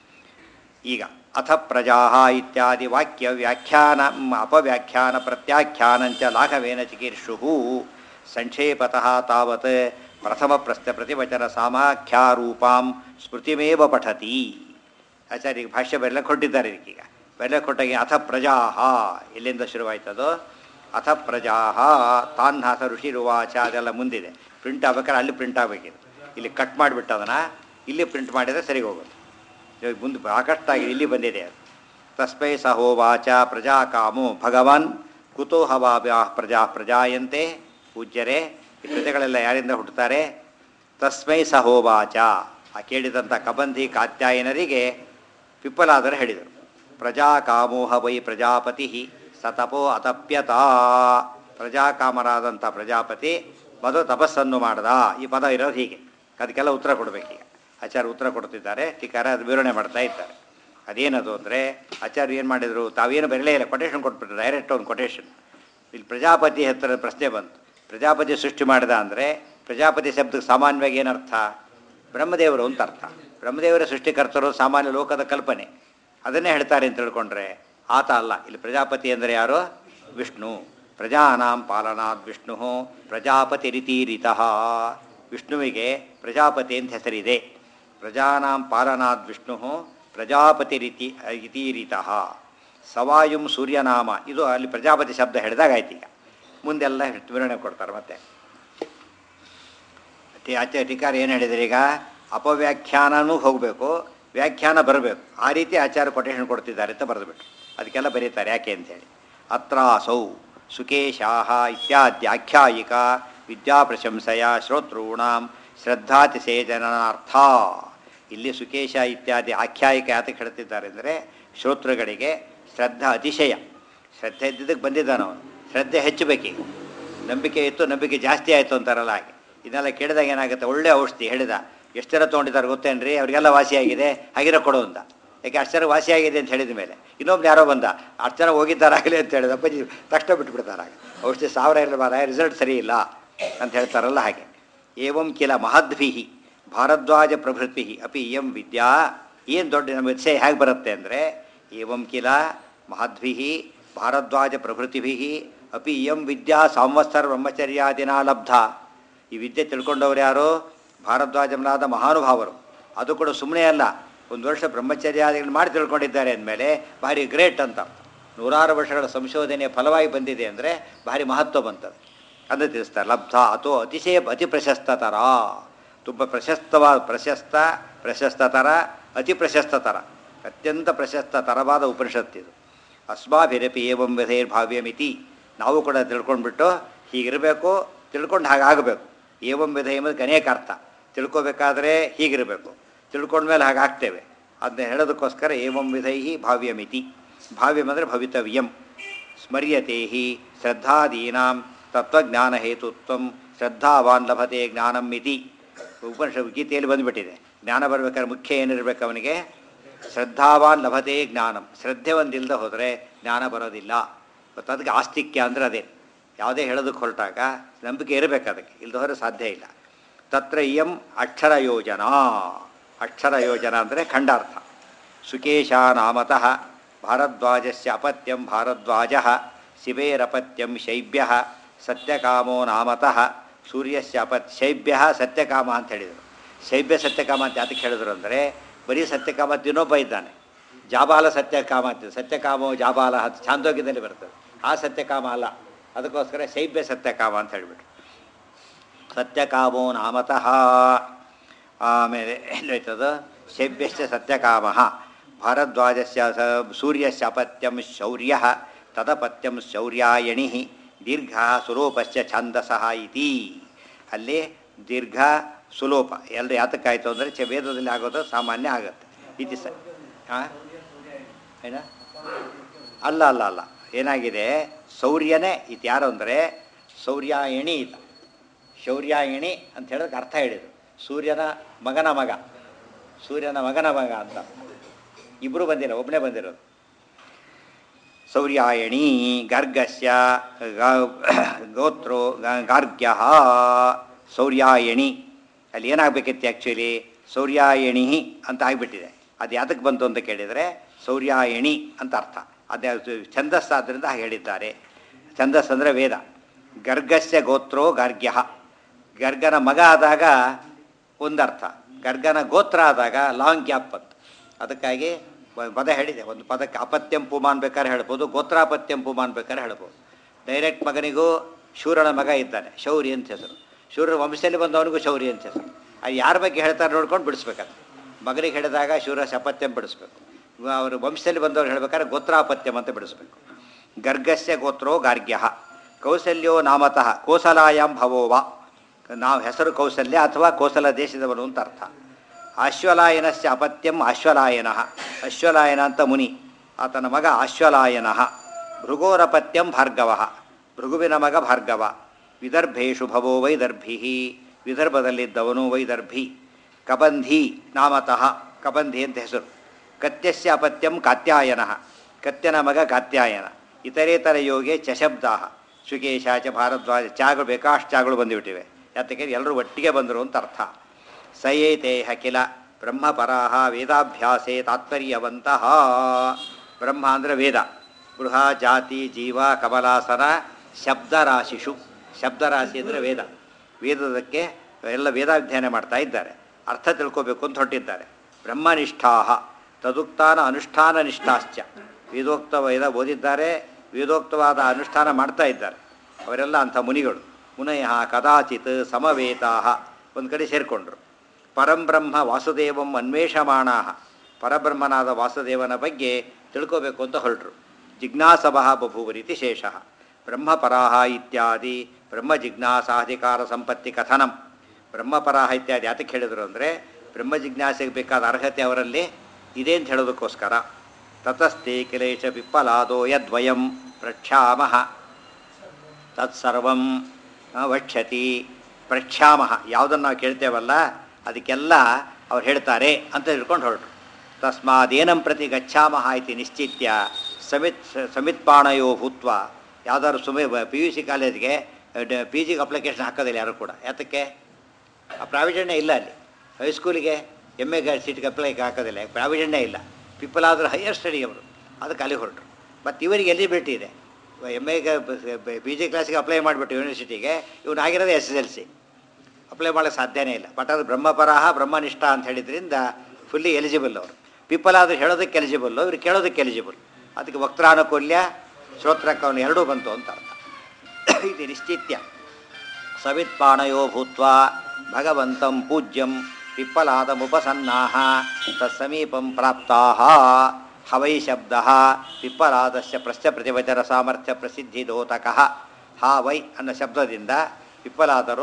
Speaker 1: ಈಗ ಅಥ ಪ್ರಜಾ ಇತ್ಯಾದಿ ವಾಕ್ಯ ವ್ಯಾಖ್ಯಾನ ಅಪವ್ಯಾಖ್ಯಾನ ಪ್ರತ್ಯಾಖ್ಯಾನಂಚ ಲಾಘವೇನ ಚಿಕೀರ್ಷು ಸಂಕ್ಷೇಪತಃ ತಾವತ್ ಪ್ರಥಮ ಪ್ರಶ್ನೆ ಪ್ರತಿವಚನ ಸಾಮಾಖ್ಯಾರೂಪಾಂ ಸ್ಮೃತಿಮೇವ ಪಠತಿ ಆಚಾರ್ಯ ಈಗ ಭಾಷ್ಯ ಬರೆಯಲಿಕ್ಕೆ ಕೊಟ್ಟಿದ್ದಾರೆ ಇದಕ್ಕೀಗ ಬರೆಯಲಿಕ್ಕೆ ಕೊಟ್ಟಾಗ ಅಥ ಪ್ರಜಾ ಎಲ್ಲಿಂದ ಶುರುವಾಯ್ತದೋ ಅಥ ಪ್ರಜಾ ತಾನ್ಹಾಸ ಋಷಿರುವಾಚ ಅದೆಲ್ಲ ಮುಂದಿದೆ ಪ್ರಿಂಟ್ ಆಗ್ಬೇಕಾದ್ರೆ ಅಲ್ಲಿ ಪ್ರಿಂಟ್ ಆಗಬೇಕಿದೆ ಇಲ್ಲಿ ಕಟ್ ಮಾಡಿಬಿಟ್ಟು ಅದನ್ನು ಇಲ್ಲಿ ಪ್ರಿಂಟ್ ಮಾಡಿದರೆ ಸರಿಗೆ ಹೋಗುತ್ತೆ ಇವಾಗ ಮುಂದೆ ಸಾಕಷ್ಟಾಗಿದೆ ಇಲ್ಲಿ ಬಂದಿದೆ ಅದು ತಸ್ಮೈ ಸಹೋವಾಚ ಪ್ರಜಾಕಾಮೋ ಭಗವಾನ್ ಕುತೋ ಹವಾಭ್ಯಾ ಪ್ರಜಾ ಪ್ರಜಾಯಂತೆ ಪೂಜ್ಯರೇ ಈ ಪ್ರಜೆಗಳೆಲ್ಲ ಯಾರಿಂದ ಹುಟ್ಟುತ್ತಾರೆ ತಸ್ಮೈ ಸಹೋವಾಚ ಆ ಕೇಳಿದಂಥ ಕಬಂಧಿ ಕಾತ್ಯಾಯನರಿಗೆ ಪಿಪ್ಪಲಾದರು ಹೇಳಿದರು ಪ್ರಜಾಕಾಮೋಹ ವೈ ಪ್ರಜಾಪತಿ ಸತಪೋ ಅತಪ್ಯತ ಪ್ರಜಾಕಾಮರಾದಂಥ ಪ್ರಜಾಪತಿ ಮೊದಲು ತಪಸ್ಸನ್ನು ಮಾಡ್ದ ಈ ಪದ ಇರೋದು ಹೀಗೆ ಅದಕ್ಕೆಲ್ಲ ಉತ್ತರ ಕೊಡಬೇಕೀಗ ಆಚಾರ್ಯ ಉತ್ತರ ಕೊಡ್ತಿದ್ದಾರೆ ಟೀಕಾರ ಅದು ವಿವರಣೆ ಮಾಡ್ತಾ ಇದ್ದಾರೆ ಅದೇನದು ಅಂದರೆ ಆಚಾರ್ಯ ಏನು ಮಾಡಿದರು ತಾವೇನು ಬರಲೇ ಇಲ್ಲ ಕೊಟೇಶನ್ ಕೊಟ್ಬಿಟ್ರು ಡೈರೆಕ್ಟ್ ಒಂದು ಕೊಟೇಶನ್ ಇಲ್ಲಿ ಪ್ರಜಾಪತಿ ಹತ್ತಿರ ಪ್ರಶ್ನೆ ಬಂತು ಪ್ರಜಾಪತಿ ಸೃಷ್ಟಿ ಮಾಡಿದ ಅಂದರೆ ಪ್ರಜಾಪತಿ ಶಬ್ದಕ್ಕೆ ಸಾಮಾನ್ಯವಾಗಿ ಏನರ್ಥ ಬ್ರಹ್ಮದೇವರು ಅಂತ ಅರ್ಥ ಬ್ರಹ್ಮದೇವರ ಸೃಷ್ಟಿಕರ್ತರು ಸಾಮಾನ್ಯ ಲೋಕದ ಕಲ್ಪನೆ ಅದನ್ನೇ ಹೇಳ್ತಾರೆ ಅಂತ ತಿಳ್ಕೊಂಡ್ರೆ ಆತ ಅಲ್ಲ ಇಲ್ಲಿ ಪ್ರಜಾಪತಿ ಅಂದರೆ ಯಾರು ವಿಷ್ಣು ಪ್ರಜಾನಾಂ ಪಾಲನಾದ್ ವಿಷ್ಣು ಪ್ರಜಾಪತಿ ರೀತಿರಿತಃ ವಿಷ್ಣುವಿಗೆ ಪ್ರಜಾಪತಿ ಅಂತ ಹೆಸರಿದೆ ಪ್ರಜಾನಾಂ ಪಾಲನಾದ್ ವಿಷ್ಣು ಪ್ರಜಾಪತಿ ರೀತಿ ಇತೀರಿತಃ ಸವಾಯುಂ ಸೂರ್ಯನಾಮ ಇದು ಅಲ್ಲಿ ಪ್ರಜಾಪತಿ ಶಬ್ದ ಹೇಳಿದಾಗ ಆಯ್ತು ಈಗ ಮುಂದೆಲ್ಲ ವಿವರಣೆ ಕೊಡ್ತಾರೆ ಮತ್ತೆ ಟಿ ಆಚಾರ್ಯ ಟೀಕಾರ ಏನು ಹೇಳಿದ್ರೆ ಈಗ ಅಪವ್ಯಾಖ್ಯಾನನೂ ಹೋಗಬೇಕು ವ್ಯಾಖ್ಯಾನ ಬರಬೇಕು ಆ ರೀತಿ ಆಚಾರ್ಯ ಕೊಟೇಶನ್ ಕೊಡ್ತಿದ್ದಾರೆ ಅಂತ ಬರೆದುಬಿಟ್ಟು ಅದಕ್ಕೆಲ್ಲ ಬರೀತಾರೆ ಯಾಕೆ ಅಂತೇಳಿ ಅತ್ರಾಸೌ ಸುಕೇಶಾಹ ಇತ್ಯಾದ್ಯಾಖ್ಯಾಯಿಕ ವಿದ್ಯಾಪ್ರಶಂಸಯ ಶ್ರೋತॄಣಾಂ ಶ್ರದ್ಧಾತಿಸೇಜನಾರ್ಥ ಇಲ್ಲಿ ಸುಕೇಶ ಇತ್ಯಾದಿ ಆಖ್ಯಾಯಿಕ ಯಾತಕ್ಕೆ ಹೇಳ್ತಿದ್ದಾರೆ ಅಂದರೆ ಶ್ರೋತೃಗಳಿಗೆ ಶ್ರದ್ಧಾ ಅತಿಶಯ ಶ್ರದ್ಧೆ ಇದ್ದಿದ್ದಕ್ಕೆ ಬಂದಿದ್ದಾನೆ ಅವನು ಶ್ರದ್ಧೆ ಹೆಚ್ಚಬೇಕೀಗ ನಂಬಿಕೆ ಇತ್ತು ನಂಬಿಕೆ ಜಾಸ್ತಿ ಆಯಿತು ಅಂತಾರಲ್ಲ ಹಾಗೆ ಇದನ್ನೆಲ್ಲ ಕೇಳಿದಾಗ ಏನಾಗುತ್ತೆ ಒಳ್ಳೆ ಔಷಧಿ ಹೇಳಿದ ಎಷ್ಟು ಜನ ತೊಗೊಂಡಿದ್ದಾರೆ ಗೊತ್ತೇನ್ರಿ ಅವರಿಗೆಲ್ಲ ವಾಸಿಯಾಗಿದೆ ಹಾಗಿರೋ ಕೊಡು ಅಂತ ಯಾಕೆ ಅಷ್ಟು ಜನ ವಾಸಿಯಾಗಿದೆ ಅಂತ ಹೇಳಿದ ಮೇಲೆ ಇನ್ನೊಬ್ರು ಯಾರೋ ಬಂದ ಅಷ್ಟು ಜನ ಹೋಗಿದ್ದಾರಾಗಲಿ ಅಂತ ಹೇಳಿದ ಅಪ್ಪಾಜಿ ತಕ್ಷಣ ಬಿಟ್ಬಿಡ್ತಾರಾಗ ಔಷಧಿ ಸಾವಿರ ಇರಬಾರ ರಿಸಲ್ಟ್ ಸರಿ ಇಲ್ಲ ಅಂತ ಹೇಳ್ತಾರಲ್ಲ ಹಾಗೆ ಏವಂ ಕಿಲ ಮಹದ್ಭಿ ಭಾರದ್ವಾಜ ಪ್ರಭೃತಿ ಅಪಿ ಇಯಂ ವಿದ್ಯಾ ಏನು ದೊಡ್ಡ ನಮ್ಮ ವಿಷಯ ಹೇಗೆ ಬರುತ್ತೆ ಅಂದರೆ ಏವಂ ಕಿಲ ಮಹದ್ಭಿ ಭಾರದ್ವಾಜ ಪ್ರಭೃತಿಭಿ ಅಪಿ ಇಯಂ ವಿದ್ಯಾ ಸಂವತ್ಸರ ಬ್ರಹ್ಮಚರ್ಯಾದಿನ ಲಬ್ಧ ಈ ವಿದ್ಯೆ ತಿಳ್ಕೊಂಡವ್ರು ಯಾರು ಭಾರದ್ವಾಜಮನಾದ ಮಹಾನುಭಾವರು ಅದು ಕೂಡ ಸುಮ್ಮನೆ ಅಲ್ಲ ಒಂದು ವರ್ಷ ಬ್ರಹ್ಮಚರ್ಯಾದಿಗಳು ಮಾಡಿ ತಿಳ್ಕೊಂಡಿದ್ದಾರೆ ಅಂದಮೇಲೆ ಭಾರಿ ಗ್ರೇಟ್ ಅಂತ ನೂರಾರು ವರ್ಷಗಳ ಸಂಶೋಧನೆಯ ಫಲವಾಗಿ ಬಂದಿದೆ ಅಂದರೆ ಭಾರಿ ಮಹತ್ವ ಬಂತದೆ ಅಂತ ತಿಳಿಸ್ತಾರೆ ಲಬ್ಧ ಅಥೋ ಅತಿಶಯ ಅತಿ ಪ್ರಶಸ್ತ ಥರ ತುಂಬ ಪ್ರಶಸ್ತವಾದ ಪ್ರಶಸ್ತ ಪ್ರಶಸ್ತ ಥರ ಅತಿ ಪ್ರಶಸ್ತ ಥರ ಅತ್ಯಂತ ಪ್ರಶಸ್ತ ತರವಾದ ಉಪನಿಷತ್ತಿದು ಅಸ್ಮಾಭಿರಪಿ ಏವಂ ವಿಧೇರ್ಭಾವ್ಯಮಿತಿ ನಾವು ಕೂಡ ತಿಳ್ಕೊಂಡ್ಬಿಟ್ಟು ಹೀಗಿರಬೇಕು ತಿಳ್ಕೊಂಡು ಹಾಗಾಗಬೇಕು ಏವಂ ವಿಧ ಎಂಬುದಕ್ಕೆ ಅನೇಕ ಅರ್ಥ ತಿಳ್ಕೊಬೇಕಾದ್ರೆ ಹೀಗಿರಬೇಕು ತಿಳ್ಕೊಂಡ್ಮೇಲೆ ಹಾಗೆ ಆಗ್ತೇವೆ ಅದನ್ನ ಹೇಳೋದಕ್ಕೋಸ್ಕರ ಏವಂ ವಿಧೈಹಿ ಭಾವ್ಯಮಿತಿ ಭಾವ್ಯಂ ಅಂದರೆ ಭವಿತವ್ಯಂ ಸ್ಮರ್ಯತೆ ಹಿ ಶ್ರದ್ಧಾದೀನಾಂ ತತ್ವಜ್ಞಾನ ಹೇತುತ್ವಂ ಶ್ರದ್ಧಾವಾನ್ ಲಭತೆ ಜ್ಞಾನಂ ಇತಿ ಉಪನಿಷ ಗೀತೆಯಲ್ಲಿ ಬಂದುಬಿಟ್ಟಿದೆ ಜ್ಞಾನ ಬರ್ಬೇಕಾದ್ರೆ ಮುಖ್ಯ ಏನಿರಬೇಕು ಅವನಿಗೆ ಶ್ರದ್ಧಾವಾನ್ ಲಭತೆ ಜ್ಞಾನಂ ಶ್ರದ್ಧೆ ಒಂದಿಲ್ಲದೆ ಹೋದರೆ ಜ್ಞಾನ ಬರೋದಿಲ್ಲ ಮತ್ತು ಅದಕ್ಕೆ ಆಸ್ತಿಕ್ಯ ಅಂದರೆ ಅದೇ ಯಾವುದೇ ಹೇಳೋದಕ್ಕೆ ಹೊರಟಾಗ ನಂಬಿಕೆ ಇರಬೇಕು ಅದಕ್ಕೆ ಇಲ್ಲದೆ ಹೋದರೆ ಸಾಧ್ಯ ಇಲ್ಲ ತತ್ರ ಇಯಂ ಅಕ್ಷರ ಯೋಜನಾ ಅಕ್ಷರ ಯೋಜನಾ ಅಂದರೆ ಖಂಡಾರ್ಥ ಸುಕೇಶ ನಾಮತಃ ಭಾರದ್ವಾಜಸ್ಯ ಅಪತ್ಯಂ ಭಾರದ್ವಾಜ ಶಿವೇರಪತ್ಯಂ ಶೈಬ್ಯ ಸತ್ಯಕಾಮೋ ನಾಮತಃ ಸೂರ್ಯಸ್ಯ ಅಪತ್ ಶೈಬ್ಯ ಸತ್ಯಕಾಮ ಅಂತ ಹೇಳಿದರು ಶೈಬ್ಯ ಸತ್ಯಕಾಮ ಅಂತ ಯಾತಕ್ಕೆ ಹೇಳಿದ್ರು ಅಂದರೆ ಬರೀ ಸತ್ಯಕಾಮ ಅಂತ ಇನ್ನೊಬ್ಬ ಇದ್ದಾನೆ ಜಾಬಾಲ ಸತ್ಯಕಾಮ ಅಂತ ಸತ್ಯಕಾಮೋ ಜಾಬಾಲ ಅಂತ ಛಾಂದೋಗ್ಯದಲ್ಲಿ ಬರ್ತದೆ ಆ ಸತ್ಯಕಾಮ ಅಲ್ಲ ಅದಕ್ಕೋಸ್ಕರ ಶೈಬ್ಯ ಸತ್ಯಕಾಮ ಅಂತ ಹೇಳಿಬಿಟ್ರು ಸತ್ಯಕಾಮೋ ನಾಮತಃ ಆಮೇಲೆ ಎಲ್ಲೋಯ್ತದು ಶೈಬ್ಯಶ್ಚ ಸತ್ಯಕಾಮ ಭಾರದ್ವಾಜಸ್ಯ ಸ ಸೂರ್ಯಸ್ಯ ಅಪತ್ಯಂ ಶೌರ್ಯ ತದಪತ್ಯಂ ಶೌರ್ಯಾಯಣಿ ದೀರ್ಘ ಸುಲೋಪಶ್ಚ ಛಂದಸಃ ಇತಿ ಅಲ್ಲಿ ದೀರ್ಘ ಸುಲೋಪ ಎರಡು ಯಾತಕ್ಕಾಯಿತು ಅಂದರೆ ಚ ವೇದದಲ್ಲಿ ಆಗೋದು ಸಾಮಾನ್ಯ ಆಗುತ್ತೆ ಇತಿ ಸ ಹಾಂ ಏನ ಅಲ್ಲ ಅಲ್ಲ ಅಲ್ಲ ಏನಾಗಿದೆ ಶೌರ್ಯನೇ ಇದು ಯಾರು ಅಂದರೆ ಶೌರ್ಯಾಯಣಿ ಇತ ಶೌರ್ಯಾಯಣಿ ಅಂತ ಹೇಳೋದಕ್ಕೆ ಅರ್ಥ ಹೇಳಿದರು ಸೂರ್ಯನ ಮಗನ ಮಗ ಸೂರ್ಯನ ಮಗನ ಮಗ ಅಂತ ಇಬ್ಬರು ಬಂದಿಲ್ಲ ಒಬ್ಬನೇ ಬಂದಿರೋದು ಸೌರ್ಯಾಯಣಿ ಗರ್ಗಸ್ಯ ಗ- ಗೋತ್ರೋ ಗ- ಗಾರ್ಗ್ಯ ಸೌರ್ಯಾಯಣಿ ಅಲ್ಲಿ ಏನಾಗಬೇಕಿತ್ತು ಆ್ಯಕ್ಚುಲಿ ಸೌರ್ಯಾಯಣಿ ಅಂತ ಆಗಿಬಿಟ್ಟಿದೆ ಅದು ಯಾತಕ್ಕೆ ಬಂತು ಅಂತ ಕೇಳಿದರೆ ಸೌರ್ಯಾಯಣಿ ಅಂತ ಅರ್ಥ ಅದೇ ಅದು ಛಂದಸ್ಸು ಆದ್ದರಿಂದ ಹಾಗೆ ಹೇಳಿದ್ದಾರೆ ಛಂದಸ್ ಅಂದರೆ ವೇದ ಗರ್ಗಸ್ಯ ಗೋತ್ರೋ ಗಾರ್ಗ್ಯ ಗರ್ಗನ ಮಗ ಆದಾಗ ಒಂದರ್ಥ ಗರ್ಗನ ಗೋತ್ರ ಆದಾಗ ಲಾಂಗ್ ಗ್ಯಾಪ್ ಬಂತು ಅದಕ್ಕಾಗಿ ಒಂದು ಪದ ಹೇಳಿದೆ ಒಂದು ಪದಕ್ಕೆ ಅಪತ್ಯಂ ಪುಮಾನ್ ಬೇಕಾದ್ರೆ ಹೇಳ್ಬೋದು ಗೋತ್ರಾಪತ್ಯಂ ಪುಮಾನ್ ಬೇಕಾದ್ರೆ ಹೇಳ್ಬೋದು ಡೈರೆಕ್ಟ್ ಮಗನಿಗೂ ಶೂರನ ಮಗ ಇದ್ದಾನೆ ಶೌರಿ ಅಂತ ಹೆಸರು ಶೂರನ ವಂಶದಲ್ಲಿ ಬಂದವನಿಗೂ ಶೌರಿ ಅಂತ ಹೆಸರು ಅದು ಯಾರ ಬಗ್ಗೆ ಹೇಳ್ತಾರೆ ನೋಡ್ಕೊಂಡು ಬಿಡಿಸ್ಬೇಕಂತ ಮಗನಿಗೆ ಹೇಳಿದಾಗ ಶೂರ ಶಪತ್ಯಂ ಬಿಡಿಸ್ಬೇಕು ಅವರು ವಂಶದಲ್ಲಿ ಬಂದವ್ರು ಹೇಳ್ಬೇಕಾದ್ರೆ ಗೋತ್ರಾಪತ್ಯಂ ಅಂತ ಬಿಡಿಸ್ಬೇಕು ಗರ್ಗಸ್ಯ ಗೋತ್ರೋ ಗಾರ್ಗ್ಯ ಕೌಸಲ್ಯೋ ನಾಮತಃ ಕೋಸಲಾಯಾಂ ಭವೋವ ನಾವು ಹೆಸರು ಕೌಸಲ್ಯ ಅಥವಾ ಕೋಸಲ ದೇಶದವನು ಅಂತ ಅರ್ಥ ಅಶ್ವಲಾಯನಸ್ಯ ಅಪತ್ಯಂ ಅಶ್ವಲಾಯನ ಅಶ್ವಲಾಯನ ಅಂತ ಮುನಿ ಆತನ ಮಗ ಅಶ್ವಲಾಯನ ಭೃಗೋರಪತ್ಯಂ ಭಾರ್ಗವ ಭೃಗುವಿನ ಮಗ ಭಾರ್ಗವ ವಿದರ್ಭೇಶು ಭವೋ ವೈದರ್ಭಿ ವಿದರ್ಭದಲ್ಲಿದ್ದವನು ವೈದರ್ಭಿ ಕಬಂಧಿ ನಾಮತಃ ಕಬಂಧಿ ಅಂತ ಹೆಸರು ಕತ್ಯಸ್ಯ ಅಪತ್ಯಂ ಕಾತ್ಯಾಯನ ಕತ್ಯನ ಮಗ ಕಾತ್ಯಾಯನ ಇತರೇತರ ಯೋಗೆ ಚಶಬ್ದಾ ಶುಕೇಶ ಚ ಭಾರದ್ವಾಜ ಚಾಗಳು ಬೇಕಾಷ್ಟು ಚಾಗಳು ಬಂದುಬಿಟ್ಟಿವೆ ಯಾತಕ್ಕೆ ಎಲ್ಲರೂ ಒಟ್ಟಿಗೆ ಬಂದರು ಅಂತ ಅರ್ಥ ಸಯೇತೇಹ ಕಿಲ ಬ್ರಹ್ಮಪರಾಹ ವೇದಾಭ್ಯಾಸೇ ತಾತ್ಪರ್ಯವಂತಹ ಬ್ರಹ್ಮ ಅಂದರೆ ವೇದ ಗೃಹ ಜಾತಿ ಜೀವ ಕಮಲಾಸನ ಶಬ್ದರಾಶಿಷು ಶಬ್ದರಾಶಿ ಅಂದರೆ ವೇದ ವೇದದಕ್ಕೆ ಎಲ್ಲ ವೇದಾಧ್ಯಯನ ಮಾಡ್ತಾ ಇದ್ದಾರೆ ಅರ್ಥ ತಿಳ್ಕೋಬೇಕು ಅಂತ ಹೊರಟಿದ್ದಾರೆ ಬ್ರಹ್ಮನಿಷ್ಠಾ ತದುಕ್ತಾನ ಅನುಷ್ಠಾನ ನಿಷ್ಠಾಶ್ಚ ವೇದೋಕ್ತ ವೇದ ಓದಿದ್ದಾರೆ ವೇದೋಕ್ತವಾದ ಅನುಷ್ಠಾನ ಮಾಡ್ತಾ ಇದ್ದಾರೆ ಅವರೆಲ್ಲ ಅಂಥ ಮುನಿಗಳು ಮುನಯ ಕದಾಚಿತ್ ಸಮವೇತಾ ಒಂದು ಕಡೆ ಸೇರಿಕೊಂಡ್ರು ಪರಂಬ್ರಹ್ಮ ವಾಸುದೇವಂ ಅನ್ವೇಷಮಾಣ ಪರಬ್ರಹ್ಮನಾದ ವಾಸುದೇವನ ಬಗ್ಗೆ ತಿಳ್ಕೋಬೇಕು ಅಂತ ಹೊರಟರು ಜಿಜ್ಞಾಸವಃ ಬಭೂವರಿತಿ ಶೇಷ ಬ್ರಹ್ಮಪರಾಹ ಇತ್ಯಾದಿ ಬ್ರಹ್ಮ ಜಿಜ್ಞಾಸಾಧಿಕಾರ ಸಂಪತ್ತಿ ಕಥನಂ ಬ್ರಹ್ಮಪರಾಹ ಇತ್ಯಾದಿ ಯಾತಕ್ಕೆ ಹೇಳಿದರು ಅಂದರೆ ಬ್ರಹ್ಮ ಜಿಜ್ಞಾಸೆಗೆ ಬೇಕಾದ ಅರ್ಹತೆ ಅವರಲ್ಲಿ ಇದೆ ಅಂತ ಹೇಳೋದಕ್ಕೋಸ್ಕರ ತತಸ್ತೆ ಕಿಲೇಶ ಪಿಪ್ಪಲಾದೋ ಯದ್ವಯಂ ಪ್ರಕ್ಷಾಮಃ ತತ್ಸರ್ವಂ ಆ, ವಕ್ಷ್ಯತಿ ಪ್ರಕ್ಷಾಮಃ ಯಾವುದನ್ನು ನಾವು ಕೇಳ್ತೇವಲ್ಲ ಅದಕ್ಕೆಲ್ಲ ಅವ್ರು ಹೇಳ್ತಾರೆ ಅಂತ ತಿಳ್ಕೊಂಡು ಹೊರಟರು ತಸ್ಮಾದೇನಂ ಪ್ರತಿ ಗಚ್ಚಾಮಃ ಇತಿ ನಿಶ್ಚಿತ್ಯ ಸಮಿತ್ ಸಮಿತ್ಪಾಣಯೋ ಭೂತ್ವ ಯಾವ್ದಾದ್ರು ಸುಮ್ಮನೆ ಪಿ ಯು ಸಿ ಕಾಲೇಜ್ಗೆ ಪಿ ಜಿಗೆ ಅಪ್ಲಿಕೇಶನ್ ಹಾಕೋದಿಲ್ಲ ಯಾರು ಕೂಡ ಯಾತಕ್ಕೆ ಆ ಪ್ರಾವಿಷನ್ನೇ ಇಲ್ಲ ಅಲ್ಲಿ ಹೈಸ್ಕೂಲಿಗೆ ಎಮ್ ಎ ಸೀಟ್ಗೆ ಅಪ್ಲೈ ಹಾಕೋದಿಲ್ಲ ಪ್ರಾವಿಷನ್ನೇ ಇಲ್ಲ ಪೀಪಲ್ ಆದರೂ ಹೈಯರ್ ಸ್ಟಡಿ ಅವರು ಅದಕ್ಕೆ ಅಲ್ಲಿ ಹೊರಟರು ಮತ್ತು ಇವರಿಗೆ ಎಲಿಜಿಬಿಲಿಟಿ ಇದೆ ಎಮ್ ಎಗೆ ಪಿ ಜಿ ಕ್ಲಾಸಿಗೆ ಅಪ್ಲೈ ಮಾಡಿಬಿಟ್ಟು ಯೂನಿವರ್ಸಿಟಿಗೆ ಇವನು ಆಗಿರೋದೇ S S L C apply ಮಾಡೋಕ್ಕೆ ಸಾಧ್ಯನೇ ಇಲ್ಲ ಬಟ್ ಅದು ಬ್ರಹ್ಮಪರಾಹ ಬ್ರಹ್ಮನಿಷ್ಠ ಅಂತ ಹೇಳಿದ್ರಿಂದ ಫುಲ್ಲಿ ಎಲಿಜಿಬಲ್ ಅವರು ಪೀಪಲ್ ಆದರೂ ಹೇಳೋದಕ್ಕೆ ಎಲಿಜಿಬಲ್ಲು ಇವ್ರು ಕೇಳೋದಕ್ಕೆ ಎಲಿಜಿಬಲ್ ಅದಕ್ಕೆ ವಕ್ತಾನುಕೂಲ್ಯ ಶ್ರೋತ್ರಕವನು ಎರಡೂ ಬಂತು ಅಂತ ಅರ್ಥ ಇದು ನಿಶ್ಚಿತ್ಯ ಸವಿತ್ಪಾಣಯೋ ಭೂತ್ವ ಭಗವಂತಂ ಪೂಜ್ಯಂ ಪಿಪ್ಪಲಾದಮುಪಸನ್ನಾಹ ತತ್ಸಮೀಪಂ ಪ್ರಾಪ್ತಾಹ ಹವೈ ಶಬ್ದ ಪಿಪ್ಪಲಾದಸ್ಯ ಪ್ರಶ್ನ ಪ್ರತಿವಚನ ಸಾಮರ್ಥ್ಯ ಪ್ರಸಿದ್ಧಿ ದೋತಕಃ ಹಾ ವೈ ಅನ್ನೋ ಶಬ್ದದಿಂದ ಪಿಪ್ಪಲಾದರು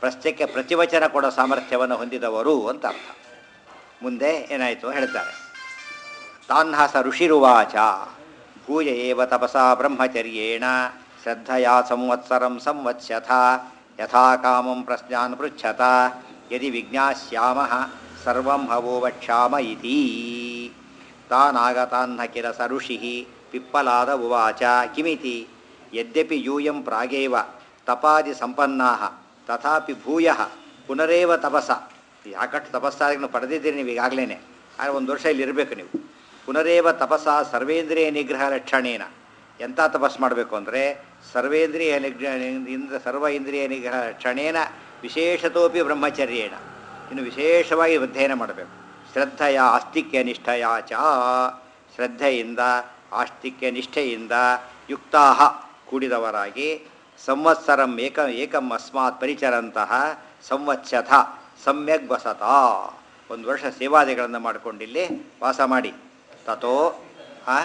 Speaker 1: ಪ್ರಶ್ನೆಗೆ ಪ್ರತಿವಚನ ಕೊಡೋ ಸಾಮರ್ಥ್ಯವನ್ನು ಹೊಂದಿದವರು ಅಂತ ಅರ್ಥ ಮುಂದೆ ಏನಾಯಿತು ಹೇಳ್ತಾರೆ ತಾನ್ಹಾಸ ಋಷಿರುವಾಚ ಭೂಯ ಏವ ತಪಸಾ ಬ್ರಹ್ಮಚರ್ಯೇಣ ಶ್ರದ್ಧಯಾ ಸಂವತ್ಸರಂ ಸಂವತ್ಸ್ಯಥ ಯಥಾ ಕಾಮಂ ಪ್ರಶ್ನಾನ್ ಪೃಚ್ಛತ ಯದಿ ವಿಜ್ಞಾಸ್ಯಾಮಃ ಸರ್ವಂ ಹವೋ ವಕ್ಷ್ಯಾಮ ಇತಿ ತಾನಾಗತಾನ್ನ ಕಿಲ ಸ ಋಷಿಃ ಪಿಪ್ಪಲಾದ ಉವಾಚ ಕಿಮಿತಿ ಯದ್ಯಪಿ ಯೂಯಂ ಪ್ರಾಗೇವ ತಪಾದಿ ಸಂಪನ್ನಾಃ ತಥಾಪಿ ಭೂಯಃ ಪುನರೇವ ತಪಸ ಯಾಕಷ್ಟು ತಪಸ್ಸಾಗಿ ಪಡೆದಿದ್ದೀರಿ ನೀವು ಈಗಾಗಲೇ ಆದರೆ ಒಂದು ವರ್ಷ ಇಲ್ಲಿ ಇರಬೇಕು ನೀವು ಪುನರೇವ ತಪಸ ಸರ್ವೇಂದ್ರಿಯ ನಿಗ್ರಹ ಲಕ್ಷಣೇನ ಎಂಥ ತಪಸ್ ಮಾಡಬೇಕು ಅಂದರೆ ಸರ್ವೇಂದ್ರಿಯ ನಿಗ್ರಹ ಇಂದ್ರ ಸರ್ವ ಇಂದ್ರಿಯ ನಿಗ್ರಹ ಲಕ್ಷಣೇನ ವಿಶೇಷತೋಪಿ ಬ್ರಹ್ಮಚರ್ಯೇಣ ಇನ್ನು ವಿಶೇಷವಾಗಿ ಅಧ್ಯಯನ ಮಾಡಬೇಕು ಶ್ರದ್ಧೆಯ ಆಸ್ತಿಕ್ಯ ನಿಷ್ಠೆಯ ಚ ಶ್ರದ್ಧೆಯಿಂದ ಆಸ್ತಿಕ್ಯ ನಿಷ್ಠೆಯಿಂದ ಯುಕ್ತಾ ಕೂಡಿದವರಾಗಿ ಸಂವತ್ಸರಂ ಏಕ ಏಕಂ ಅಸ್ಮಾತ್ ಪರಿಚರಂತಹ ಸಂವತ್ಸಥ ಸಮ್ಯಕ್ ಬಸತ ಒಂದು ವರ್ಷ ಸೇವಾದಿಗಳನ್ನು ಮಾಡಿಕೊಂಡಿಲ್ಲಿ ವಾಸ ಮಾಡಿ ತಥೋ ಆ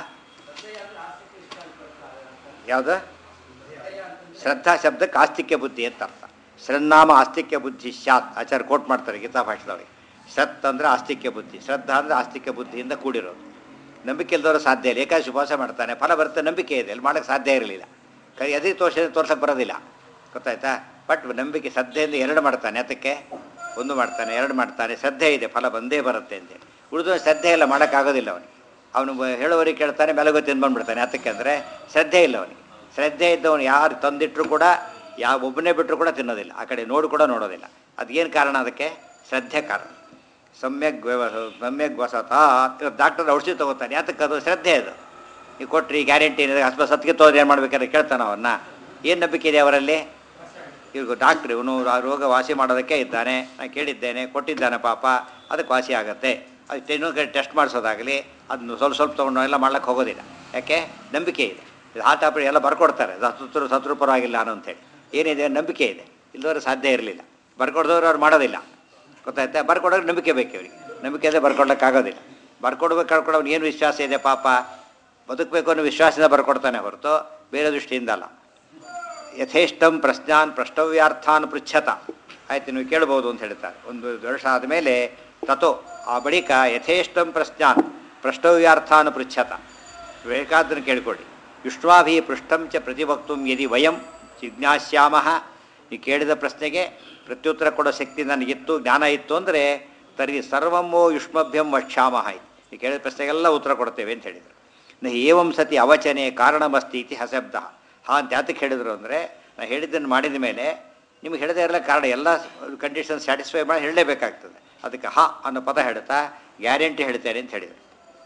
Speaker 1: ಯಾವುದು ಶ್ರದ್ಧಾ ಶಬ್ದಕ್ಕೆ ಆಸ್ತಿಕ್ಯ ಬುದ್ಧಿ ಅಂತ ಅರ್ಥ ಶ್ರನ್ನಾಮ ಆಸ್ತಿಕ್ಯ ಬುದ್ಧಿ ಶಾತ್ ಆಚಾರ್ಯ ಕೋಟ್ ಮಾಡ್ತಾರೆ ಗೀತಾ ಭಾಷೆದವ್ರಿಗೆ ಶ್ರತ್ ಅಂದರೆ ಆಸ್ತಿಕ್ಯ ಬುದ್ಧಿ ಶ್ರದ್ಧಾ ಅಂದರೆ ಆಸ್ತಿಕ್ಯ ಬುದ್ಧಿಯಿಂದ ಕೂಡಿರೋದು ನಂಬಿಕೆ ಇಲ್ದವರು ಸಾಧ್ಯ ಇಲ್ಲ ಏಕಾದಶಿ ಉಪವಾಸ ಮಾಡ್ತಾನೆ ಫಲ ಬರುತ್ತೆ ನಂಬಿಕೆ ಇದೆ ಅಲ್ಲಿ ಮಾಡೋಕ್ಕೆ ಸಾಧ್ಯ ಇರಲಿಲ್ಲ ಕೈ ಎದೆ ತೋರಿಸಿದ್ರೆ ತೋರ್ಸಕ್ಕೆ ಬರೋದಿಲ್ಲ ಗೊತ್ತಾಯ್ತಾ ಬಟ್ ನಂಬಿಕೆ ಶ್ರದ್ಧೆಯಿಂದ ಎರಡು ಮಾಡ್ತಾನೆ ಅದಕ್ಕೆ ಒಂದು ಮಾಡ್ತಾನೆ ಎರಡು ಮಾಡ್ತಾನೆ ಶ್ರದ್ಧೆ ಇದೆ ಫಲ ಬಂದೇ ಬರುತ್ತೆ ಅಂತೇಳಿ ಉಳಿದು ಶ್ರದ್ಧೆ ಇಲ್ಲ ಮಾಡೋಕ್ಕಾಗೋದಿಲ್ಲ ಅವನಿಗೆ ಅವನು ಹೇಳುವವರಿಗೆ ಕೇಳ್ತಾನೆ ಬೆಳಗ್ಗೆ ತಿಂದು ಬಂದ್ಬಿಡ್ತಾನೆ ಅದಕ್ಕೆ ಅಂದರೆ ಶ್ರದ್ಧೆ ಇಲ್ಲ ಅವನಿಗೆ ಶ್ರದ್ಧೆ ಇದ್ದವನು ಯಾರು ತಂದಿಟ್ಟರು ಕೂಡ ಯಾವ ಒಬ್ಬನೇ ಬಿಟ್ಟರು ಕೂಡ ತಿನ್ನೋದಿಲ್ಲ ಆ ಕಡೆ ನೋಡು ಕೂಡ ನೋಡೋದಿಲ್ಲ ಅದೇನು ಕಾರಣ ಅದಕ್ಕೆ ಶ್ರದ್ಧೆ ಕಾರಣ ಸಮ್ಯಕ್ ವ್ಯವ- ಸಮ್ಯಕ್ ವಸತ ಡಾಕ್ಟರ್ ಔಷಧಿ ತಗೋತಾನೆ ಯಾತಕ್ಕೆ ಅದು ಶ್ರದ್ಧೆ ಅದು ನೀವು ಕೊಟ್ರಿ ಗ್ಯಾರಂಟಿ ಏನಿದೆ ಅಥವಾ ಸತ್ಗೆ ತೋದ್ರೆ ಏನು ಮಾಡ್ಬೇಕಾದ್ರೆ ಕೇಳ್ತಾನೆ ಅವನ್ನ ಏನು ನಂಬಿಕೆ ಇದೆ ಅವರಲ್ಲಿ ಇವಾಗ ಡಾಕ್ಟ್ರ್ ಇವನು ಆ ರೋಗ ವಾಸಿ ಮಾಡೋದಕ್ಕೆ ಇದ್ದಾನೆ ನಾನು ಕೇಳಿದ್ದೇನೆ ಕೊಟ್ಟಿದ್ದಾನೆ ಪಾಪ ಅದಕ್ಕೆ ವಾಸಿ ಆಗುತ್ತೆ ಅದು ಇನ್ನೊಂದು ಕಡೆ ಟೆಸ್ಟ್ ಮಾಡಿಸೋದಾಗಲಿ ಅದನ್ನು ಸ್ವಲ್ಪ ಸ್ವಲ್ಪ ತೊಗೊಂಡು ಎಲ್ಲ ಮಾಡ್ಲಿಕ್ಕೆ ಹೋಗೋದಿಲ್ಲ ಯಾಕೆ ನಂಬಿಕೆ ಇದೆ ಇದು ಹಾರ್ಟ್ ಆಪರೇಟ್ ಎಲ್ಲ ಬರ್ಕೊಡ್ತಾರೆ ಸತ್ರು ಸತ್ರು ಪರವಾಗಿಲ್ಲ ಅನ್ನೋ ಅಂತೇಳಿ ಏನಿದೆ ನಂಬಿಕೆ ಇದೆ ಇಲ್ಲದವ್ರು ಸಾಧ್ಯ ಇರಲಿಲ್ಲ ಬರ್ಕೊಡ್ದವ್ರು ಅವ್ರು ಮಾಡೋದಿಲ್ಲ ಗೊತ್ತಾಯ್ತಾ ಬರ್ಕೊಡೋಕೆ ನಂಬಿಕೆ ಬೇಕು ಅವ್ರಿಗೆ ನಂಬಿಕೆ ಇದೆ ಬರ್ಕೊಡೋಕ್ಕಾಗೋದಿಲ್ಲ ಬರ್ಕೊಡ್ಬೇಕು ಕಳ್ಕೊಡೋನು ಏನು ವಿಶ್ವಾಸ ಇದೆ ಪಾಪ ಬದುಕಬೇಕು ಅನ್ನೋ ವಿಶ್ವಾಸದಿಂದ ಬರ್ಕೊಡ್ತಾನೆ ಹೊರತು ಬೇರೆ ದೃಷ್ಟಿಯಿಂದ ಅಲ್ಲ ಯಥೇಷ್ಟಂ ಪ್ರಶ್ನಾನ್ ಪ್ರಷ್ಟವ್ಯಾರ್ಥಾನ್ ಪೃಚ್ಛತ ಆಯ್ತು ನೀವು ಕೇಳ್ಬೋದು ಅಂತ ಹೇಳ್ತಾರೆ ಒಂದು ವರ್ಷ ಆದಮೇಲೆ ತಥೋ ಆ ಬಳಿಕ ಯಥೇಷ್ಟಂ ಪ್ರಶ್ನಾನ್ ಪ್ರಷ್ಟವ್ಯಾರ್ಥಾನ್ ಪೃಚ್ಛತ ಬೇಕಾದ್ದನ್ನು ಕೇಳಿಕೊಳ್ಳಿ ಯುಷ್ಮಾಭಿ ಪೃಷ್ಟಂ ಚ ಪ್ರತಿವಕ್ತು ಯದಿ ವಯಂ ಜಿಜ್ಞಾಸ್ಯಾಮಃ ಈ ಕೇಳಿದ ಪ್ರಶ್ನೆಗೆ ಪ್ರತ್ಯುತ್ತರ ಕೊಡೋ ಶಕ್ತಿ ನನಗಿತ್ತು ಜ್ಞಾನ ಇತ್ತು ಅಂದರೆ ತರ್ಹಿ ಸರ್ವಮ್ಮೋ ಯುಷ್ಮಭ್ಯಂ ವಕ್ಷ್ಯಾಮಃ ಇತಿ. ಈ ಕೇಳಿದ ಪ್ರಶ್ನೆಗೆಲ್ಲ ಉತ್ತರ ಕೊಡ್ತೇವೆ ಅಂತ ಹೇಳಿದರು ನ ಏವಂ ಸತಿ ಅವಚನೆ ಕಾರಣಮಸ್ತಿ ಇತಿ ಹಶಬ್ದ ಹಾ ಅಂತ ಯಾತಕ್ಕೆ ಹೇಳಿದರು ಅಂದರೆ ನಾ ಹೇಳಿದ್ದನ್ನು ಮಾಡಿದ ಮೇಲೆ ನಿಮ್ಗೆ ಹೇಳದೇ ಇರಲ್ಲ ಕಾರಣ ಎಲ್ಲ ಕಂಡೀಷನ್ ಸ್ಯಾಟಿಸ್ಫೈ ಮಾಡಿ ಹೇಳಲೇಬೇಕಾಗ್ತದೆ ಅದಕ್ಕೆ ಹ ಅನ್ನೋ ಪದ ಹೇಳ್ತಾ ಗ್ಯಾರಂಟಿ ಹೇಳ್ತೇನೆ ಅಂತ ಹೇಳಿದರು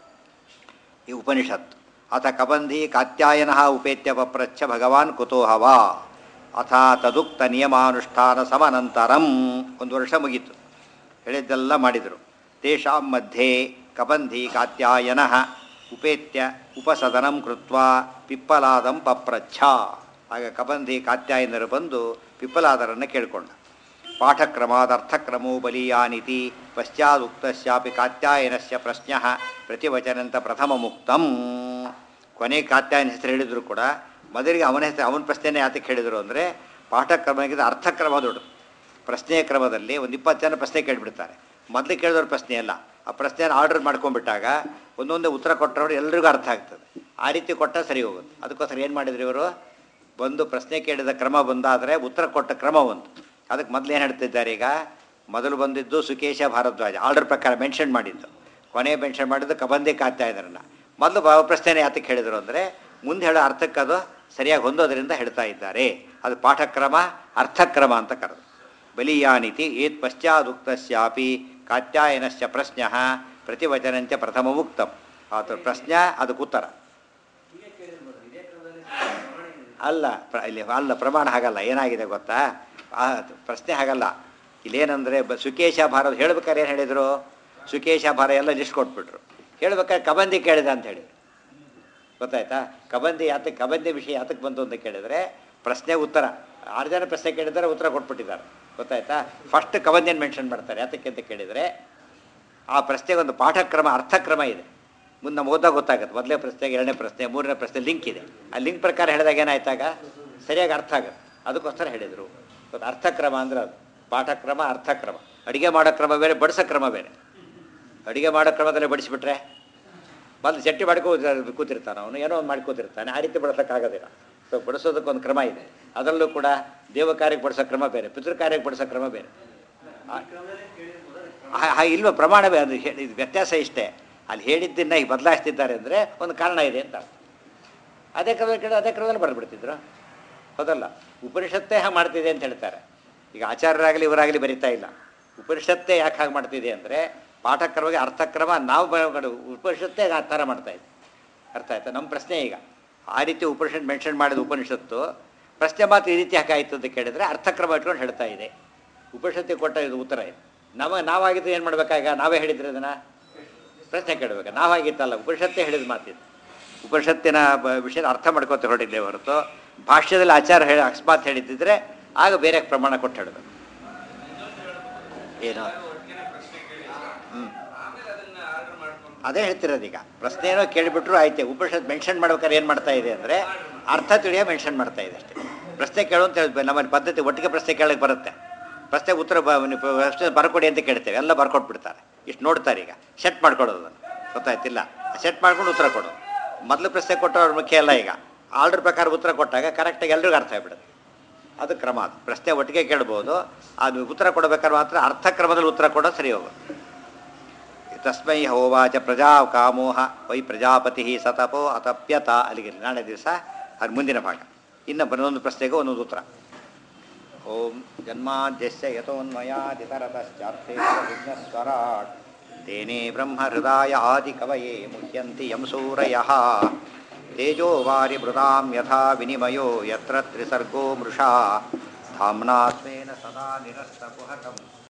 Speaker 1: ಈ ಉಪನಿಷತ್ ಅಥ ಕಬಂಧಿ ಕಾತ್ಯಾಯನ ಉಪೇತ್ಯ ಪಪ್ರಚ್ಛ ಭಗವಾನ್ ಕುತೂಹವ ಅಥ ತದುಕ್ತ ನಿಯಮಾನುಷ್ಠಾನ ಸಮನಂತರಂ ಒಂದು ವರ್ಷ ಮುಗೀತು ಹೇಳಿದ್ದೆಲ್ಲ ಮಾಡಿದರು ತೇಷಾಂ ಮಧ್ಯೆ ಕಬಂಧಿ ಕಾತ್ಯಾಯನ ಉಪೇತ್ಯ ಉಪಸದನಂ ಕೃತ್ವ ಪಿಪ್ಪಲಾದಂ ಪಪ್ರಚ್ಛ ಆಗ ಕಬಂಧಿ ಕಾತ್ಯಾಯನರು ಬಂದು ಪಿಪ್ಪಲಾದರನ್ನು ಕೇಳಿಕೊಂಡ ಪಾಠಕ್ರಮಾದ ಅರ್ಥಕ್ರಮೋ ಬಲೀಯಾನಿತಿ ಪಶ್ಚಾದುಕ್ತಸ್ಯಾಪಿ ಕಾತ್ಯಾಯನಸ್ಯ ಪ್ರಶ್ನ ಪ್ರತಿವಚನಂತ ಪ್ರಥಮ ಮುಕ್ತಂ ಕೊನೆ ಕಾತ್ಯಾಯನ ಹೆಸರು ಹೇಳಿದ್ರು ಕೂಡ ಮೊದಲಿಗೆ ಅವನ ಹೆಸರು ಅವನ ಪ್ರಶ್ನೆನೇ ಯಾತಕ್ಕೆ ಹೇಳಿದರು ಅಂದರೆ ಪಾಠಕ್ರಮಕ್ಕಿಂತ ಅರ್ಥಕ್ರಮ ದೊಡ್ಡದು ಪ್ರಶ್ನೆಯ ಕ್ರಮದಲ್ಲಿ ಒಂದು ಇಪ್ಪತ್ತು ಜನ ಪ್ರಶ್ನೆ ಕೇಳಿಬಿಡ್ತಾರೆ ಮೊದಲು ಕೇಳಿದವ್ರ ಪ್ರಶ್ನೆ ಅಲ್ಲ ಆ ಪ್ರಶ್ನೆಯನ್ನು ಆರ್ಡರ್ ಮಾಡ್ಕೊಂಡ್ಬಿಟ್ಟಾಗ ಒಂದೊಂದೇ ಉತ್ತರ ಕೊಟ್ಟರೆ ಎಲ್ರಿಗೂ ಅರ್ಥ ಆಗ್ತದೆ ಆ ರೀತಿ ಕೊಟ್ಟ ಸರಿ ಹೋಗುತ್ತೆ ಅದಕ್ಕೋಸ್ಕರ ಏನು ಮಾಡಿದ್ರು ಇವರು ಬಂದು ಪ್ರಶ್ನೆ ಕೇಳಿದ ಕ್ರಮ ಬಂದಾದರೆ ಉತ್ತರ ಕೊಟ್ಟ ಕ್ರಮ ಒಂದು ಅದಕ್ಕೆ ಮೊದಲು ಏನು ಹೇಳ್ತಿದ್ದಾರೆ ಈಗ ಮೊದಲು ಬಂದಿದ್ದು ಸುಕೇಶ ಭಾರದ್ವಾಜ ಆರ್ಡರ್ ಪ್ರಕಾರ ಮೆನ್ಷನ್ ಮಾಡಿದ್ದು ಕೊನೆ ಮೆನ್ಷನ್ ಮಾಡಿದ್ದು ಕಬಂದಿ ಕಾಯ್ತಾ ಇದ್ರನ್ನ ಮೊದಲು ಭಾವ ಪ್ರಶ್ನೆ ಯಾತಕ್ಕೆ ಹೇಳಿದರು ಅಂದರೆ ಮುಂದೆ ಹೇಳೋ ಅರ್ಥಕ್ಕೆ ಅದು ಸರಿಯಾಗಿ ಹೊಂದೋದ್ರಿಂದ ಹೇಳ್ತಾ ಇದ್ದಾರೆ ಅದು ಪಾಠಕ್ರಮ ಅರ್ಥಕ್ರಮ ಅಂತ ಕರೆದು ಬಲೀಯಾನಿತಿ ಏತ್ ಪಶ್ಚಾದುಕ್ತಸ್ಯಾಪಿ ಕಾತ್ಯಾಯನಶ್ಚ ಪ್ರಶ್ನ ಪ್ರತಿವಚನಂಚ ಪ್ರಥಮ ಉಕ್ತಂ ಆತ ಪ್ರಶ್ನೆ ಅದಕ್ಕೆ ಉತ್ತರ ಅಲ್ಲ ಪ್ರ ಇಲ್ಲಿ ಅಲ್ಲ ಪ್ರಮಾಣ ಹಾಗಲ್ಲ ಏನಾಗಿದೆ ಗೊತ್ತಾ ಆ ಪ್ರಶ್ನೆ ಹಾಗಲ್ಲ ಇಲ್ಲೇನಂದರೆ ಬ ಸುಕೇಶ ಭಾರತ ಹೇಳ್ಬೇಕಾದ್ರೆ ಏನು ಹೇಳಿದರು ಸುಕೇಶ ಭಾರ ಎಲ್ಲ ಲಿಸ್ಟ್ ಕೊಟ್ಬಿಟ್ರು ಹೇಳ್ಬೇಕಾದ್ರೆ ಕಬಂದಿ ಕೇಳಿದ ಅಂತ ಹೇಳಿದ್ರು ಗೊತ್ತಾಯ್ತಾ ಕಬಂದಿ ಯಾತಕ್ಕೆ ಕಬಂದಿ ವಿಷಯ ಯಾತಕ್ಕೆ ಬಂತು ಅಂತ ಕೇಳಿದರೆ ಪ್ರಶ್ನೆ ಉತ್ತರ ಆರು ಜನ ಪ್ರಶ್ನೆ ಕೇಳಿದ್ದಾರೆ ಉತ್ತರ ಕೊಟ್ಬಿಟ್ಟಿದ್ದಾರೆ ಗೊತ್ತಾಯ್ತಾ ಫಸ್ಟ್ ಕಬಂದಿಯನ್ನು ಮೆನ್ಷನ್ ಮಾಡ್ತಾರೆ ಯಾತಕ್ಕೆ ಅಂತ ಕೇಳಿದರೆ ಆ ಪ್ರಶ್ನೆಗೆ ಒಂದು ಪಾಠಕ್ರಮ ಅರ್ಥಕ್ರಮ ಇದೆ ಮುಂದೆ ನಮ್ಮ ಓದಾಗ ಗೊತ್ತಾಗುತ್ತೆ ಮೊದಲನೇ ಪ್ರಶ್ನೆಗೆ ಎರಡನೇ ಪ್ರಶ್ನೆ ಮೂರನೇ ಪ್ರಶ್ನೆ ಲಿಂಕ್ ಇದೆ ಆ ಲಿಂಕ್ ಪ್ರಕಾರ ಹೇಳಿದಾಗ ಏನಾಯ್ತಾಗ ಸರಿಯಾಗಿ ಅರ್ಥ ಆಗುತ್ತೆ ಅದಕ್ಕೋಸ್ಕರ ಹೇಳಿದರು ಇವತ್ತು ಅರ್ಥಕ್ರಮ ಅಂದ್ರೆ ಅದು ಪಾಠಕ್ರಮ ಅರ್ಥಕ್ರಮ ಅಡುಗೆ ಮಾಡೋ ಕ್ರಮ ಬೇರೆ ಬಡಿಸೋ ಕ್ರಮ ಬೇರೆ ಅಡುಗೆ ಮಾಡೋ ಕ್ರಮದಲ್ಲೇ ಬಡಿಸಿಬಿಟ್ರೆ ಬಂದು ಚಟ್ಟಿ ಮಾಡ್ಕೋ ಕೂತಿರ್ತಾನೆ ಅವನು ಏನೋ ಒಂದು ಮಾಡ್ಕೋತಿರ್ತಾನೆ ಆ ರೀತಿ ಬಡಿಸೋಕ್ಕಾಗೋದಿಲ್ಲ ಸೊ ಬಡಿಸೋದಕ್ಕೊಂದು ಕ್ರಮ ಇದೆ ಅದರಲ್ಲೂ ಕೂಡ ದೇವ ಕಾರ್ಯಕ್ಕೆ ಬಡಿಸೋ ಕ್ರಮ ಬೇರೆ ಪಿತೃ ಕಾರ್ಯಕ್ಕೆ ಬಡಿಸೋ ಕ್ರಮ ಬೇರೆ ಹಾಗೆ ಇಲ್ವ ಪ್ರಮಾಣ ಬೇ- ಅದು ಹೇಳಿ ಇದು ವ್ಯತ್ಯಾಸ ಇಷ್ಟೇ ಅಲ್ಲಿ ಹೇಳಿದ್ದನ್ನು ಈಗ ಬದಲಾಯಿಸ್ತಿದ್ದಾರೆ ಅಂದರೆ ಒಂದು ಕಾರಣ ಇದೆ ಅಂತ ಅರ್ಥ. ಅದೇ ಕ್ರಮದಲ್ಲಿ ಕೇಳಿ ಅದೇ ಕ್ರಮದಲ್ಲಿ ಬರೆದ್ಬಿಡ್ತಿದ್ರು ಹೌದಲ್ಲ ಉಪನಿಷತ್ತೇ ಹಾಗೆ ಮಾಡ್ತಿದೆ ಅಂತ ಹೇಳ್ತಾರೆ ಈಗ ಆಚಾರ್ಯರಾಗಲಿ ಇವರಾಗಲಿ ಬರಿತಾ ಇಲ್ಲ ಉಪನಿಷತ್ತೇ ಯಾಕೆ ಹಾಗೆ ಮಾಡ್ತಿದೆ ಅಂದರೆ ಪಾಠಕ್ರಮಕ್ಕೆ ಅರ್ಥಕ್ರಮ ನಾವು ಬ- ಉಪನಿಷತ್ತೇ ಆ ಥರ ಮಾಡ್ತಾ ಇದ್ವಿ ಅರ್ಥ ಆಯ್ತಾ ನಮ್ಮ ಪ್ರಶ್ನೆ ಈಗ ಆ ರೀತಿ ಉಪನಿಷತ್ ಮೆನ್ಷನ್ ಮಾಡಿದ ಉಪನಿಷತ್ತು ಪ್ರಶ್ನೆ ಮಾತು ಈ ರೀತಿ ಯಾಕೆ ಆಯಿತು ಅಂತ ಕೇಳಿದರೆ ಅರ್ಥಕ್ರಮ ಇಟ್ಕೊಂಡು ಹೇಳ್ತಾ ಇದೆ ಉಪನಿಷತ್ತಿಗೆ ಕೊಟ್ಟ ಇದು ಉತ್ತರ ಇದೆ ನಮಗೆ ನಾವಾಗಿದ್ದು ಏನು ಮಾಡ್ಬೇಕಾಗ ನಾವೇ ಹೇಳಿದ್ರೆ ಅದನ್ನು ಪ್ರಶ್ನೆ ಕೇಳಬೇಕು ನಾವಾಗಿತ್ತಲ್ಲ ಉಪನಿಷತ್ತೇ ಹೇಳಿದ ಮಾತಿದ್ದು ಉಪನಿಷತ್ತಿನ ಬ- ವಿಷಯದ ಅರ್ಥ ಮಾಡ್ಕೋತ ಹೊರಟಿದ್ದೆ ಹೊರತು ಭಾಷ್ಯದಲ್ಲಿ ಆಚಾರ ಹೇಳಿ ಅಕಸ್ಮಾತ್ ಹೇಳಿದ್ದಿದ್ರೆ ಆಗ ಬೇರೆ ಪ್ರಮಾಣ ಕೊಟ್ಟು ಹೇಳಬೇಕು ಏನು ಹ್ಞೂ
Speaker 2: ಆಮೇಲೆ ಅದನ್ನ ಆರ್ಡರ್ ಮಾಡ್ಕೊಂಡು
Speaker 1: ಅದೇ ಹೇಳ್ತಿರೋದು ಈಗ ಪ್ರಶ್ನೆ ಏನೋ ಕೇಳಿಬಿಟ್ರು ಆಯ್ತೆ ಉಪನಿಷತ್ ಮೆನ್ಷನ್ ಮಾಡ್ಬೇಕಾದ್ರೆ ಏನು ಮಾಡ್ತಾ ಇದೆ ಅಂದರೆ ಅರ್ಥ ತಿಳಿಯೋ ಮೆನ್ಷನ್ ಮಾಡ್ತಾ ಇದೆ ಅಷ್ಟೇ ಪ್ರಶ್ನೆ ಕೇಳು ಅಂತ ಹೇಳಿದ್ವಿ ನಮ್ಮ ಪದ್ಧತಿ ಒಟ್ಟಿಗೆ ಪ್ರಶ್ನೆ ಕೇಳಕ್ಕೆ ಬರುತ್ತೆ ಪ್ರಶ್ನೆ ಉತ್ತರ ಬ ನೀವು ಪ್ರಶ್ನೆ ಬರ್ಕೊಡಿ ಅಂತ ಕೇಳ್ತೇವೆ ಎಲ್ಲ ಬರ್ಕೊಟ್ಬಿಡ್ತಾರೆ ಇಷ್ಟು ನೋಡ್ತಾರೆ ಈಗ ಸೆಟ್ ಮಾಡ್ಕೊಡೋದು ಅದನ್ನು ಗೊತ್ತಾಯ್ತಿಲ್ಲ ಸೆಟ್ ಮಾಡ್ಕೊಂಡು ಉತ್ತರ ಕೊಡು ಮೊದಲು ಪ್ರಶ್ನೆ ಕೊಟ್ಟವ್ರ ಮುಖ್ಯ ಅಲ್ಲ ಈಗ ಆರ್ಡರ್ ಪ್ರಕಾರ ಉತ್ತರ ಕೊಟ್ಟಾಗ ಕರೆಕ್ಟಾಗಿ ಎಲ್ರಿಗೂ ಅರ್ಥ ಆಗ್ಬಿಡುತ್ತೆ ಅದು ಕ್ರಮ ಅದು ಪ್ರಶ್ನೆ ಒಟ್ಟಿಗೆ ಕೇಳ್ಬೋದು ಅದು ಉತ್ತರ ಕೊಡಬೇಕಾದ್ರೆ ಮಾತ್ರ ಅರ್ಥ ಕ್ರಮದಲ್ಲಿ ಉತ್ತರ ಕೊಡೋದು ಸರಿ ಹೋಗುತ್ತೆ ತಸ್ಮೈ ಹೋವಾಚ ಪ್ರಜಾ ಕಾಮೋಹ ವೈ ಪ್ರಜಾಪತಿ ಸತಪೋ ಅತಪ್ಯತ ಅಲ್ಲಿಗೆ ನಾಳೆ ದಿವಸ ಅದು ಮುಂದಿನ ಭಾಗ ಇನ್ನು ಒಂದೊಂದು ಪ್ರಶ್ನೆಗೆ ಒಂದೊಂದು ಉತ್ತರ ಓಂ ಜನ್ಮಾದ್ಯಸ್ಯ ಯಥೋನ್ಮಯಾದಿತರತಶ್ಚಾರ್ಥೇ ವಿಘ್ನಸ್ವರಾಟ್ ತೇನೇ ಬ್ರಹ್ಮ ಹೃದಯ ಆದಿ ಕವಯೇ ಮುಹ್ಯಂತಿ ಯಂ ಸೂರಯಃ ತೇಜೋ ವಾರಿ ಮೃದಾಂ ಯಥಾ ವಿನಿಮಯೋ ಯತ್ರ ತ್ರಿಸರ್ಗೋ ಮೃಷಾ ಧಾಮ್ನಾ ಸ್ವೇನ ಸದಾ ನಿರಸ್ತಕುಹಕಂ